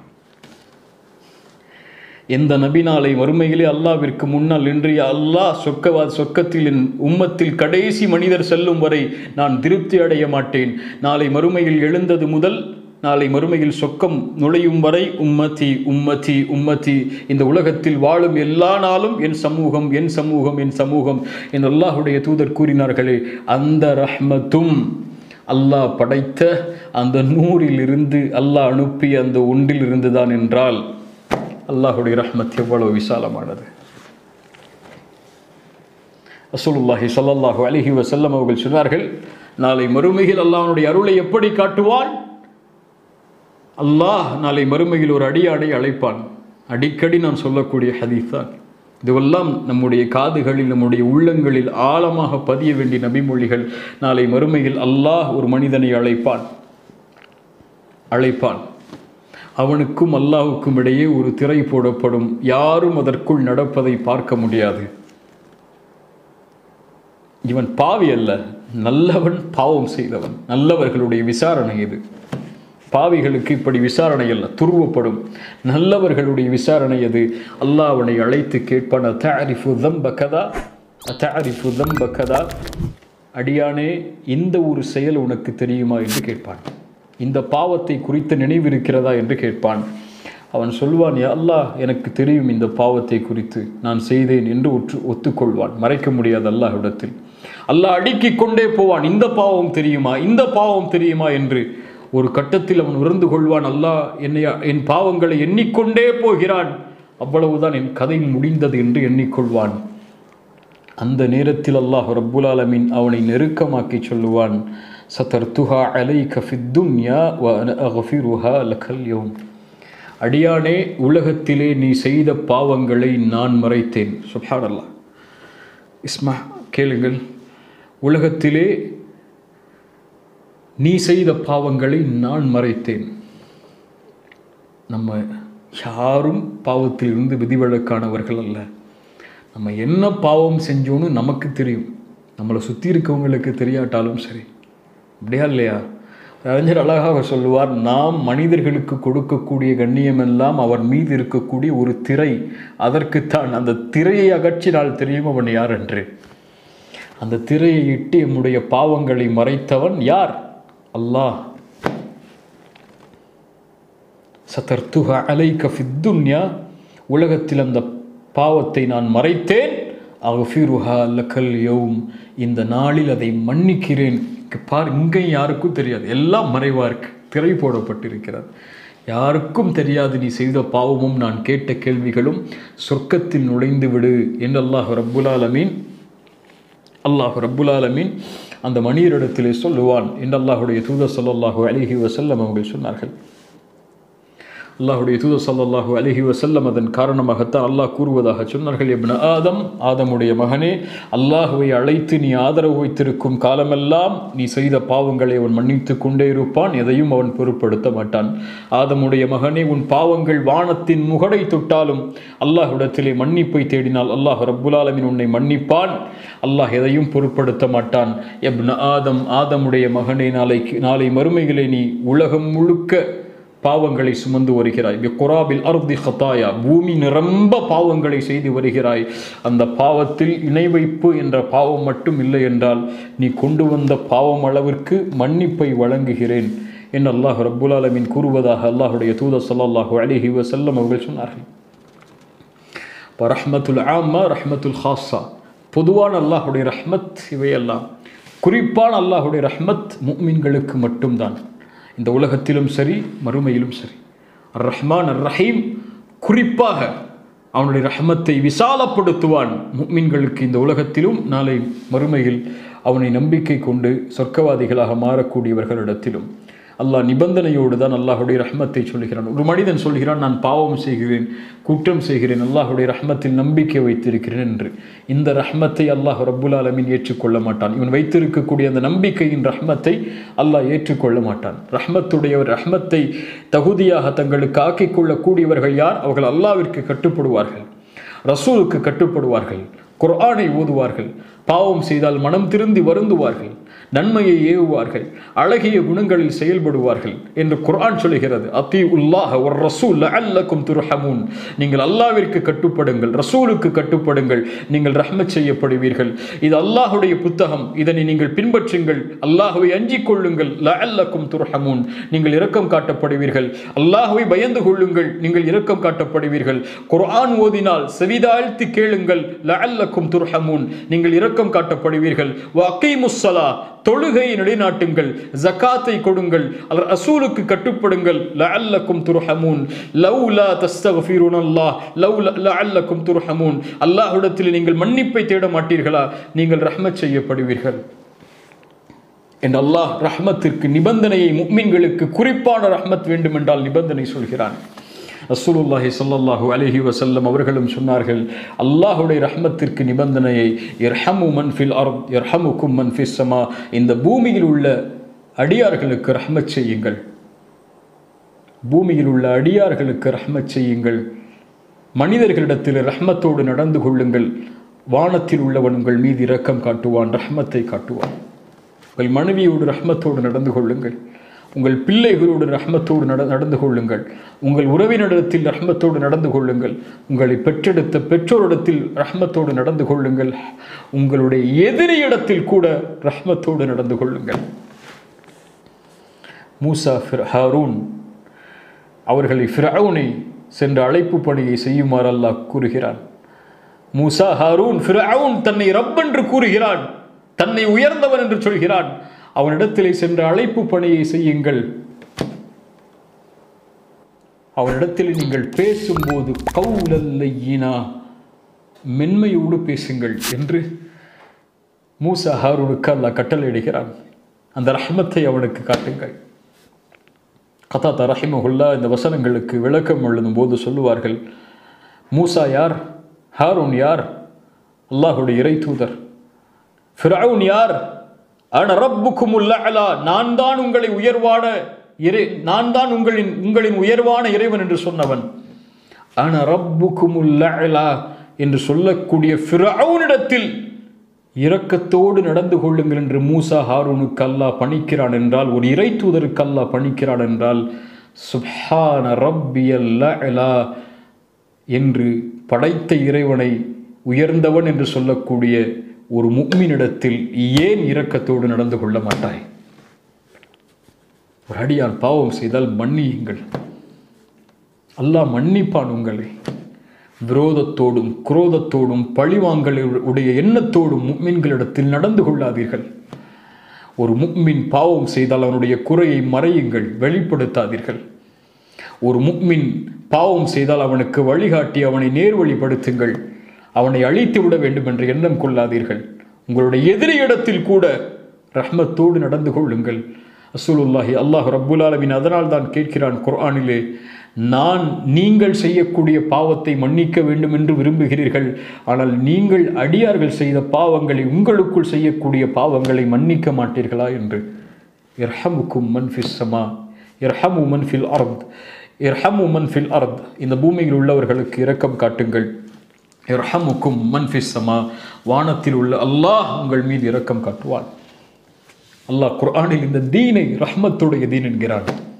எந்த நபினாலை மறுமையிலே அல்லாவிற்கு முன்னால் இன்றைய அல்லாஹ் சொர்க்கவா சொர்க்கத்தில் என் உம்மத்தில் கடைசி மனிதர் செல்லும் வரை நான் திருப்தி அடைய மாட்டேன் நாளை மறுமையில் எழுந்தது முதல் நாளை மறுமையில் சொக்கம் நுழையும் வரை உம்மதி உம்மதி உம்மதி இந்த உலகத்தில் வாழும் எல்லா நாளும் என் சமூகம் என் சமூகம் என் சமூகம் என் அல்லாஹுடைய தூதர் கூறினார்களே அந்த ரஹ்மத்தும் அல்லாஹ் படைத்த அந்த நூறில் இருந்து அல்லாஹ் அனுப்பிய அந்த ஒன்றில் இருந்துதான் என்றால் அல்லாஹுடைய ரஹ்மத் எவ்வளவு விசாலமானது ரசூலுல்லாஹி ஸல்லல்லாஹு அலைஹி வஸல்லம் அவர்கள் சொன்னார்கள் நாளை மறுமையில் அல்லாஹ்வுடைய அருளை எப்படி காட்டுவான் அல்லாஹ் நாளை மறுமையில் ஒரு அடியாடை அழைப்பான் அடிக்கடி நான் சொல்லக்கூடிய ஹதீஸ் தான் இதுவெல்லாம் நம்முடைய காதுகளில் நம்முடைய உள்ளங்களில் ஆழமாக பதிய வேண்டிய நபிமொழிகள் நாளை மறுமையில் அல்லாஹ் ஒரு மனிதனை அழைப்பான் அழைப்பான் அவனுக்கும் அல்லாஹுக்கும் இடையே ஒரு திரை போடப்படும் யாரும் அதற்குள் நடப்பதை பார்க்க முடியாது இவன் பாவி அல்ல நல்லவன் பாவம் செய்தவன் நல்லவர்களுடைய விசாரணை இது பாவிகளுக்கு இப்படி விசாரணை அல்ல துருவப்படும் நல்லவர்களுடைய விசாரணை அது அல்லாஹ் அவனை அழைத்து கேட்பான் அத்தாரிஃபு தம்பகதா அத்தாரிஃபு தம்பகதா அடியானே இந்த ஒரு செயல் உனக்கு தெரியுமா என்று கேட்பான் இந்த பாவத்தை குறித்த நினைவு இருக்கிறதா என்று கேட்பான் அவன் சொல்வான் யா அல்லாஹ் எனக்கு தெரியும் இந்த பாவத்தை குறித்து நான் செய்தேன் என்று ஒற்று ஒத்துக்கொள்வான் மறைக்க முடியாது அல்லாஹ்விடத்தில் அல்லாஹ் அடுக்கிக் கொண்டே போவான் இந்த பாவம் தெரியுமா இந்த பாவம் தெரியுமா என்று ஒரு கட்டத்தில் அவன் உணர்ந்து கொள்வான் அல்லாஹ் என்னை என் பாவங்களை எண்ணிக்கொண்டே போகிறான் அவ்வளவுதான் என் கதை முடிந்தது என்று எண்ணிக்கொள்வான் அந்த நேரத்தில் அல்லாஹ் ரப்புல் ஆலமீன் அவனை நெருக்கமாக்கி சொல்லுவான் சதர்துஹா அலைக ஃபித்துன்யா வ அன அஃபிருஹா லகல் யௌம் அடியானே உலகத்திலே நீ செய்த பாவங்களை நான் மறைத்தேன் சுப்ஹானல்லாஹ் இஸ்மா கேளுங்கள் உலகத்திலே நீ செய்த பாவங்களை நான் மறைத்தேன் நம்ம யாரும் பாவத்தில் இருந்து விதிவிலக்கானவர்கள் அல்ல நம்ம என்ன பாவம் செஞ்சோன்னு நமக்கு தெரியும் நம்மளை சுற்றி இருக்கவங்களுக்கு தெரியாட்டாலும் சரி அப்படியா இல்லையா அறிஞர் அழகாக சொல்லுவார் நாம் மனிதர்களுக்கு கொடுக்கக்கூடிய கண்ணியமெல்லாம் அவன் மீது இருக்கக்கூடிய ஒரு திரை அதற்குத்தான் அந்த திரையை அகற்றினால் தெரியும் அவன் யார் என்று அந்த திரையை இட்டு எம்முடைய பாவங்களை மறைத்தவன் யார் அல்லாஹ் சதர்த்துஹ அலைக ஃபித்துன்யா உலகத்தில் அந்த பாவத்தை நான் மறைத்தேன் அஃபிருஹா லக்கல் யௌம் இந்த நாளில் அதை மன்னிக்கிறேன் இங்க பார் இங்கே யாருக்கும் தெரியாது எல்லாம் மறைவா இருக்கு திரை போடப்பட்டிருக்கிறது யாருக்கும் தெரியாது நீ செய்த பாவமும் நான் கேட்ட கேள்விகளும் சொர்க்கத்தில் நுழைந்து விடு என்று அல்லாஹ் ரப்புல் ஆலமீன் அல்லாஹ் ரப்புல் ஆலமீன் அந்த மணியரிடத்திலே சொல்லுவான் என்று அல்லாஹுடைய தூதர் ஸல்லல்லாஹு அலைஹி வஸல்லம் அவர்கள் சொன்னார்கள் அல்லாஹுடைய தூதர் ஸல்லல்லாஹு அலைஹி வஸல்லம் அதன் காரணமாகத்தான் அல்லாஹ் கூறுவதாக சொன்னார்கள் இப்ன ஆதம் ஆதமுடைய மகனே அல்லாஹுவை அழைத்து நீ ஆதரவு வைத்திருக்கும் காலமெல்லாம் நீ செய்த பாவங்களை அவன் மன்னித்து கொண்டே இருப்பான் எதையும் அவன் பொருட்படுத்த மாட்டான் ஆதமுடைய மகனே உன் பாவங்கள் வானத்தின் முகடை தொட்டாலும் அல்லாஹ்விடத்திலே மன்னிப்பை தேடினால் அல்லாஹ் ரப்புல் ஆலமீன் உன்னை மன்னிப்பான் அல்லாஹ் எதையும் பொருட்படுத்த மாட்டான் எப்ன ஆதம் ஆதமுடைய மகனே நாளைக்கு நாளை மறுமையிலே நீ உலகம் முழுக்க பாவங்களை சுமந்து வருகிறாய் குராபில் அர்தி ஹத்தாயா பூமி நிரம்ப பாவங்களை செய்து வருகிறாய் அந்த பாவத்தில் இணை வைப்பு என்ற பாவம் மட்டும் இல்லை என்றால் நீ கொண்டு வந்த பாவம் அளவிற்கு மன்னிப்பை வழங்குகிறேன் என்று அல்லாஹ் ரப்புல் ஆலமீன் கூறுவதாக அல்லாஹுடைய தூதர் ஸல்லல்லாஹு அலைஹி வஸல்லம் அவர்கள் சொன்னார்கள் இப்போ ரஹ்மத்துல் ஆம்மா ரஹ்மத்துல் ஹாஸா பொதுவான அல்லாஹுடைய ரஹ்மத் இவையெல்லாம் குறிப்பான அல்லாஹுடைய ரஹ்மத் முக்மின்களுக்கு மட்டும்தான் இந்த உலகத்திலும் சரி மறுமையிலும் சரி அர் ரஹ்மான் அர் ரஹீம் குறிப்பாக அவனுடைய ரஹ்மத்தை விசாலப்படுத்துவான் முக்மின்களுக்கு இந்த உலகத்திலும் நாளை மறுமையில் அவனை நம்பிக்கை கொண்டு சொர்க்கவாதிகளாக மாறக்கூடியவர்களிடத்திலும் அல்லாஹ் நிபந்தனையோடு தான் அல்லாஹுடைய ரஹ்மத்தை சொல்கிறான் ஒரு மனிதன் சொல்கிறான் நான் பாவம் செய்கிறேன் குற்றம் செய்கிறேன் அல்லாஹுடைய ரஹ்மத்தில் நம்பிக்கை வைத்திருக்கிறேன் என்று இந்த ரஹ்மத்தை அல்லாஹ் ரப்புல் ஆலமீன் ஏற்றுக்கொள்ள மாட்டான் இவன் வைத்திருக்கக்கூடிய அந்த நம்பிக்கையின் ரஹ்மத்தை அல்லாஹ் ஏற்றுக்கொள்ள மாட்டான் ரஹ்மத்துடைய ஒரு ரஹ்மத்தை தகுதியாக தங்களுக்கு ஆக்கிக் கொள்ளக்கூடியவர்கள் யார் அவர்கள் அல்லாவிற்கு கட்டுப்படுவார்கள் ரசூலுக்கு கட்டுப்படுவார்கள் குர்ஆனை ஓதுவார்கள் பாவம் செய்தால் மனம் திருந்தி வருந்துவார்கள் நன்மையை ஏவுவார்கள் அழகிய குணங்களில் செயல்படுவார்கள் என்று குர்ஆன் சொல்கிறது அத்தி உல்லாஹ் ஒரு ரசூல் அல்லக்கும் துர்ஹமூன் நீங்கள் அல்லாவிற்கு கட்டுப்படுங்கள் ரசூலுக்கு கட்டுப்படுங்கள் நீங்கள் ரஹ்மத் செய்யப்படுவீர்கள் இது அல்லாஹுடைய புத்தகம் இதனை நீங்கள் பின்பற்றுங்கள் அல்லாஹுவை அஞ்சிக் கொள்ளுங்கள் லஅல்லக்கும் துர்ஹமூன் நீங்கள் இரக்கம் காட்டப்படுவீர்கள் அல்லாஹுவை பயந்து கொள்ளுங்கள் நீங்கள் இரக்கம் காட்டப்படுவீர்கள் குர்ஆன் ஓதினால் செவிதாழ்த்தி கேளுங்கள் லஅல்லக்கும் துர்ஹமூன் நீங்கள் இரக்கம் காட்டப்படுவீர்கள் வக்கீமுஸ்ஸலா தொழுகையை நிலைநாட்டுங்கள் ஜக்காத்தை கொடுங்கள் அல்ல ரசூலுக்கு கட்டுப்படுங்கள் லஅல்லக்கும் துர்ஹமூன் லவ்லா தஸ்தக்ஃபிருன் அல்லாஹ் லவ்லா லஅல்லக்கும் துர்ஹமூன் அல்லாஹ்விடத்தில் நீங்கள் மன்னிப்பை தேட மாட்டீர்களா நீங்கள் ரஹ்மத் செய்யப்படுவீர்கள் என்று அல்லாஹ் ரஹ்மத்திற்கு நிபந்தனையை முக்மின்களுக்கு குறிப்பான ரஹ்மத் வேண்டும் என்றால் நிபந்தனை சொல்கிறான் ரசூலுல்லாஹி ஸல்லல்லாஹு அலைஹி வஸல்லம் அவர்களும் சொன்னார்கள் அல்லாஹ்வுடைய ரஹ்மத்திற்கு நிபந்தனையை இர்ஹமு மன் ஃபில் அர்த் இர்ஹமுக்கும் மன் ஃபிஸ் ஸமா இந்த பூமியில் உள்ள அடியார்களுக்கு ரஹ்மத் செய்யுங்கள் பூமியில் உள்ள அடியார்களுக்கு ரஹ்மத் செய்யுங்கள் மனிதர்களிடத்தில் ரஹ்மத்தோடு நடந்து கொள்ளுங்கள் வானத்தில் உள்ளவன் உங்கள் மீது இரக்கம் காட்டுவான் ரஹ்மத்தை காட்டுவான் உங்கள் மனைவியோடு ரஹ்மத்தோடு நடந்து கொள்ளுங்கள் உங்கள் பிள்ளைகளோடு ரஹ்மத்தோடு நட நடந்து கொள்ளுங்கள் உங்கள் உறவினரிடத்தில் ரஹ்மத்தோடு நடந்து கொள்ளுங்கள் உங்களை பெற்றெடுத்த பெற்றோரிடத்தில் ரஹ்மத்தோடு நடந்து கொள்ளுங்கள் உங்களுடைய எதிரியிடத்தில் கூட ரஹ்மத்தோடு நடந்து கொள்ளுங்கள் மூசா ஃபிர் ஹாரூன் அவர்களை ஃபிரவுனை சென்ற அழைப்பு பணியை செய்யுமாறு அல்லாஹ் கூறுகிறான் மூசா ஹாரூன் ஃபிரவுன் தன்னை ரப்பென்று கூறுகிறான் தன்னை உயர்ந்தவன் என்று சொல்கிறான் அவனிடத்திலே சென்ற அழைப்பு பணியை செய்யுங்கள் அவனிடத்தில் நீங்கள் பேசும்போது கவுலல்லையினா மென்மையோடு பேசுங்கள் என்று மூசா ஹாரூனுக்கு அல்லாஹ் கட்டளையிடுகிறான் அந்த ரஹ்மத்தை அவனுக்கு காட்டுங்கள் கதாத்தா ரஹிமகுல்லா இந்த வசனங்களுக்கு விளக்கம் எழுதும் போது சொல்லுவார்கள் மூசா யார் ஹாரூன் யார் அல்லாஹுடைய இறை தூதர் ஃபிரவுன் யார் அன ரப்புக்கும் அலா நான் தான் உங்களை உயர்வான இறை நான் தான் உங்களின் உங்களின் உயர்வான இறைவன் என்று சொன்னவன் அன ரப்புக்கும் அலா என்று சொல்லக்கூடிய ஃபிரவுனிடத்தில் இரக்கத்தோடு நடந்து கொள்ளுங்கள் என்று மூசா ஹாரூனுக்கு அல்லாஹ் பணிக்கிறான் என்றால் ஒரு இறை தூதருக்கு அல்லாஹ் பணிக்கிறான் என்றால் சுப்ஹான ரப்பியல்லா என்று படைத்த இறைவனை உயர்ந்தவன் என்று சொல்லக்கூடிய ஒரு முக்மினிடத்தில் ஏன் இரக்கத்தோடு நடந்து கொள்ள மாட்டாய் ஒரு அடியான் பாவம் செய்தால் மன்னியுங்கள் அல்லாஹ் மன்னிப்பான் உங்களை விரோதத்தோடும் குரோதத்தோடும் பழிவாங்கல் உடைய எண்ணத்தோடும் முக்மின்களிடத்தில் நடந்து கொள்ளாதீர்கள் ஒரு முக்மின் பாவம் செய்தால் அவனுடைய குறையை மறையுங்கள் வெளிப்படுத்தாதீர்கள் ஒரு முக்மின் பாவம் செய்தால் அவனுக்கு வழிகாட்டி அவனை நேர்வழிப்படுத்துங்கள் அவனை அழித்து விட வேண்டும் என்ற எண்ணம் கொள்ளாதீர்கள் உங்களுடைய எதிரியிடத்தில் கூட ரஹ்மத்தோடு நடந்து கொள்ளுங்கள் அசூலுல்லாஹி அல்லாஹ் ரப்புல் ஆலமின் அதனால் தான் கேட்கிறான் குர்ஆனிலே நான் நீங்கள் செய்யக்கூடிய பாவத்தை மன்னிக்க வேண்டும் என்று விரும்புகிறீர்கள் ஆனால் நீங்கள் அடியார்கள் செய்த பாவங்களை உங்களுக்குள் செய்யக்கூடிய பாவங்களை மன்னிக்க மாட்டீர்களா என்று இர்ஹமுக்கும் மன்ஃபிஸ் சமா இர்ஹமு மன்ஃபில் அர்த் இர்ஹமு மன்ஃபில் அர்த் இந்த பூமியில் உள்ளவர்களுக்கு இரக்கம் காட்டுங்கள் இர்ஹமுக்கும் மன்ஃபிஸ் சமா வானத்தில் உள்ள அல்லாஹ் உங்கள் மீது இரக்கம் காட்டுவான் அல்லாஹ் குர்ஆனில் இந்த தீனை ரஹ்மத்துடைய தீன் என்கிறான்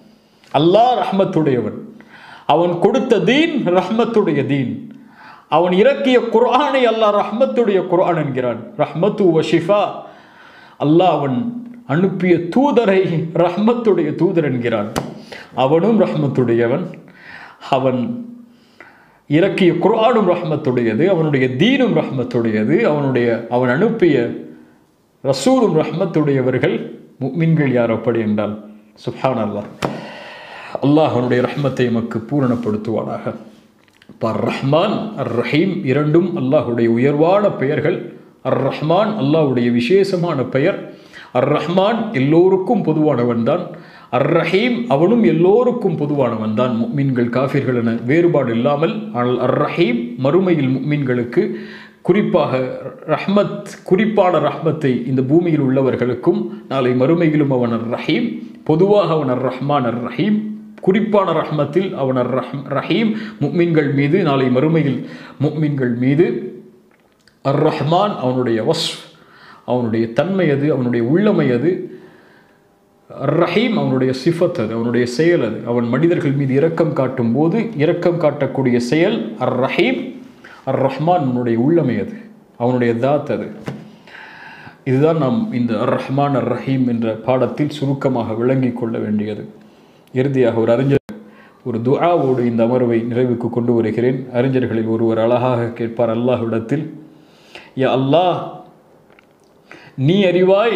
அல்லாஹ் ரஹ்மத்துடையவன் அவன் கொடுத்த தீன் ரஹ்மத்துடைய தீன் அவன் இறக்கிய குர்ஆனை அல்லாஹ் ரஹ்மத்துடைய குர்ஆன் என்கிறான் ரஹ்மத்து வ ஷிஃபா அல்லாஹ் அவன் அனுப்பிய தூதரை ரஹ்மத்துடைய தூதர் என்கிறான் அவனும் ரஹ்மத்துடையவன் அவன் இறக்கிய குர்ஆனும் ரஹ்மத்துடையது அவனுடைய தீனும் ரஹ்மத்துடையது அவனுடைய அவன் அனுப்பிய ரசூலும் ரஹ்மத்துடையவர்கள் முக்மின்கள் யார் அப்படி என்றால் சுப்ஹான் அல்லாஹ் அல்லாஹ் அவனுடைய ரஹ்மத்தை எமக்கு பூரணப்படுத்துவானாக பர் ரஹ்மான் அர் ரஹீம் இரண்டும் அல்லாஹுடைய உயர்வான பெயர்கள் அர் ரஹ்மான் அல்லாஹுடைய விசேஷமான பெயர் அர் ரஹ்மான் எல்லோருக்கும் பொதுவானவன் தான் அர் ரஹீம் அவனும் எல்லோருக்கும் பொதுவானவன் தான் முக்மீன்கள் காஃபிர்கள் என வேறுபாடு இல்லாமல் ஆனால் அர் ரஹீம் மறுமையில் முக்மீன்களுக்கு குறிப்பாக ரஹ்மத் குறிப்பான ரஹ்மத்தை இந்த பூமியில் உள்ளவர்களுக்கும் நாளை மறுமையிலும் அவன் அர் ரஹீம் பொதுவாக அவன் அர் ரஹ்மான் அர் ரஹீம் குறிப்பான ரஹ்மத்தில் அவன் அர் ரஹ் ரஹீம் முக்மின்கள் மீது நாளை மறுமையில் முக்மின்கள் மீது அர் ரஹ்மான் அவனுடைய வஸ் அவனுடைய தன்மை அது அவனுடைய உள்ளமை அது அர் ரஹீம் அவனுடைய சிஃபத் அது அவனுடைய செயல் அது அவன் மனிதர்கள் மீது இரக்கம் காட்டும் போது இரக்கம் காட்டக்கூடிய செயல் அர் ரஹீம் அர் ரஹ்மான் அவனுடைய உள்ளமை அது அவனுடைய தாத் அது இதுதான் நாம் இந்த அர் ரஹ்மான் அர் ரஹீம் என்ற பாடத்தில் சுருக்கமாக விளங்கிக் கொள்ள வேண்டியது இறுதியாக ஒரு அறிஞர் ஒரு துஆவோடு இந்த அமர்வை நிறைவுக்கு கொண்டு வருகிறேன் அறிஞர்களில் ஒருவர் அழகாக கேட்பார் அல்லாஹ்விடத்தில் யா அல்லாஹ் நீ அறிவாய்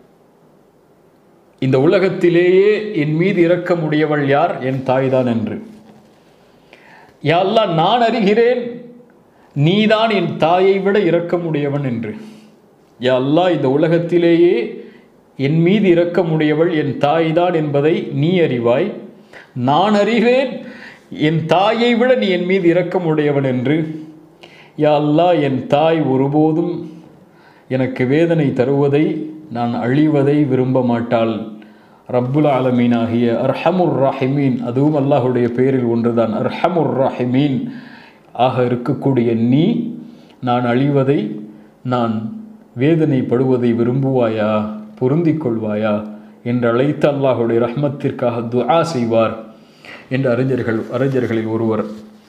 இந்த உலகத்திலேயே என் மீது இரக்கமுடையவள் யார் என் தாய்தான் என்று யா அல்லாஹ் நான் அறிகிறேன் நீதான் என் தாயை விட இரக்கமுடையவன் என்று யா அல்லாஹ் இந்த உலகத்திலேயே என் மீது இரக்கமுடையவள் என் தாய்தான் என்பதை நீ அறிவாய் நான் அறிவேன் என் தாயை விட நீ என் மீது இரக்கமுடையவன் என்று யா அல்லாஹ் என் தாய் ஒருபோதும் எனக்கு வேதனை தருவதை நான் அழிவதை விரும்ப மாட்டாள் ரப்புல் ஆலமீன் ஆகிய அர்ஹமுர் ராஹிமீன் அதுவும் அல்லாஹுடைய பெயரில் ஒன்றுதான் அர்ஹமுர் ராஹிமீன் ஆக இருக்கக்கூடிய நீ நான் அழிவதை நான் வேதனைப்படுவதை விரும்புவாயா பொருந்திக் கொள்வாயா என்று அழைத்த அல்லாஹுடைய ரஹ்மத்திற்காக துஆ செய்வார் என்று அறிஞர்கள் அறிஞர்களில் ஒருவர்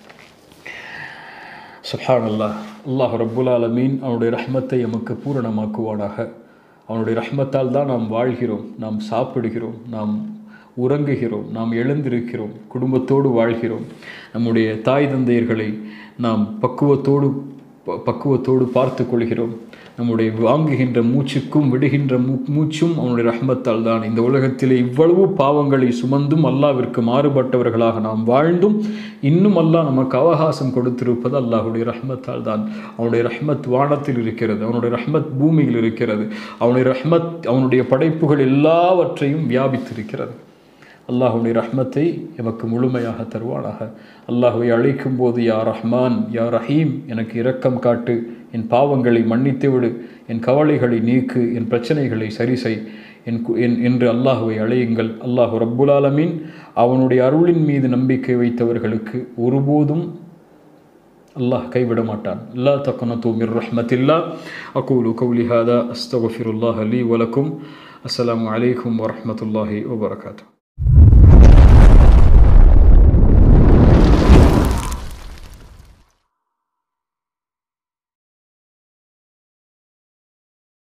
சுஹான் அல்லாஹ் அல்லாஹ் ரப்புல் ஆலமீன் அவனுடைய ரஹ்மத்தை எமக்கு பூரணமாக்குவானாக அவனுடைய ரஹ்மத்தால் தான் நாம் வாழ்கிறோம் நாம் சாப்பிடுகிறோம் நாம் உறங்குகிறோம் நாம் எழுந்திருக்கிறோம் குடும்பத்தோடு வாழ்கிறோம் நம்முடைய தாய் தந்தையர்களை நாம் பக்குவத்தோடு ப- பக்குவத்தோடு பார்த்து கொள்கிறோம் நம்முடைய வாங்குகின்ற மூச்சுக்கும் விடுகின்ற மூ மூச்சும் அவனுடைய ரஹ்மத்தால் தான் இந்த உலகத்திலே இவ்வளவு பாவங்களை சுமந்தும் அல்லாவிற்கு மாறுபட்டவர்களாக நாம் வாழ்ந்தும் இன்னும் அல்லாஹ் நமக்கு அவகாசம் கொடுத்திருப்பது அல்லாஹுடைய ரஹ்மத்தால் தான் அவனுடைய ரஹ்மத் வானத்தில் இருக்கிறது அவனுடைய ரஹ்மத் பூமியில் இருக்கிறது அவனுடைய ரஹ்மத் அவனுடைய படைப்புகள் எல்லாவற்றையும் வியாபித்திருக்கிறது அல்லாஹுடைய ரஹ்மத்தை எமக்கு முழுமையாக தருவானாக அல்லாஹுவை அழைக்கும் போது யா ரஹ்மான் யா ரஹீம் எனக்கு இரக்கம் காட்டு என் பாவங்களை மன்னித்து விடு என் கவலைகளை நீக்கு என் பிரச்சனைகளை சரி செய் என் கு- என் என்று அல்லாஹுவை அழையுங்கள் அல்லாஹு ரப்புல் ஆலமீன் அவனுடைய அருளின் மீது நம்பிக்கை வைத்தவர்களுக்கு ஒருபோதும் அல்லாஹ் கைவிட மாட்டான் லா தக்னது மிர் ரஹ்மத்தில்லா அகூலு கௌலி ஹாதா அஸ்தகுஃபிருல்லாஹ் லீ வலக்கும் அஸ்ஸலாமு அலைக்கும் வரஹ்மத்துல்லாஹி வபரகாத்துஹு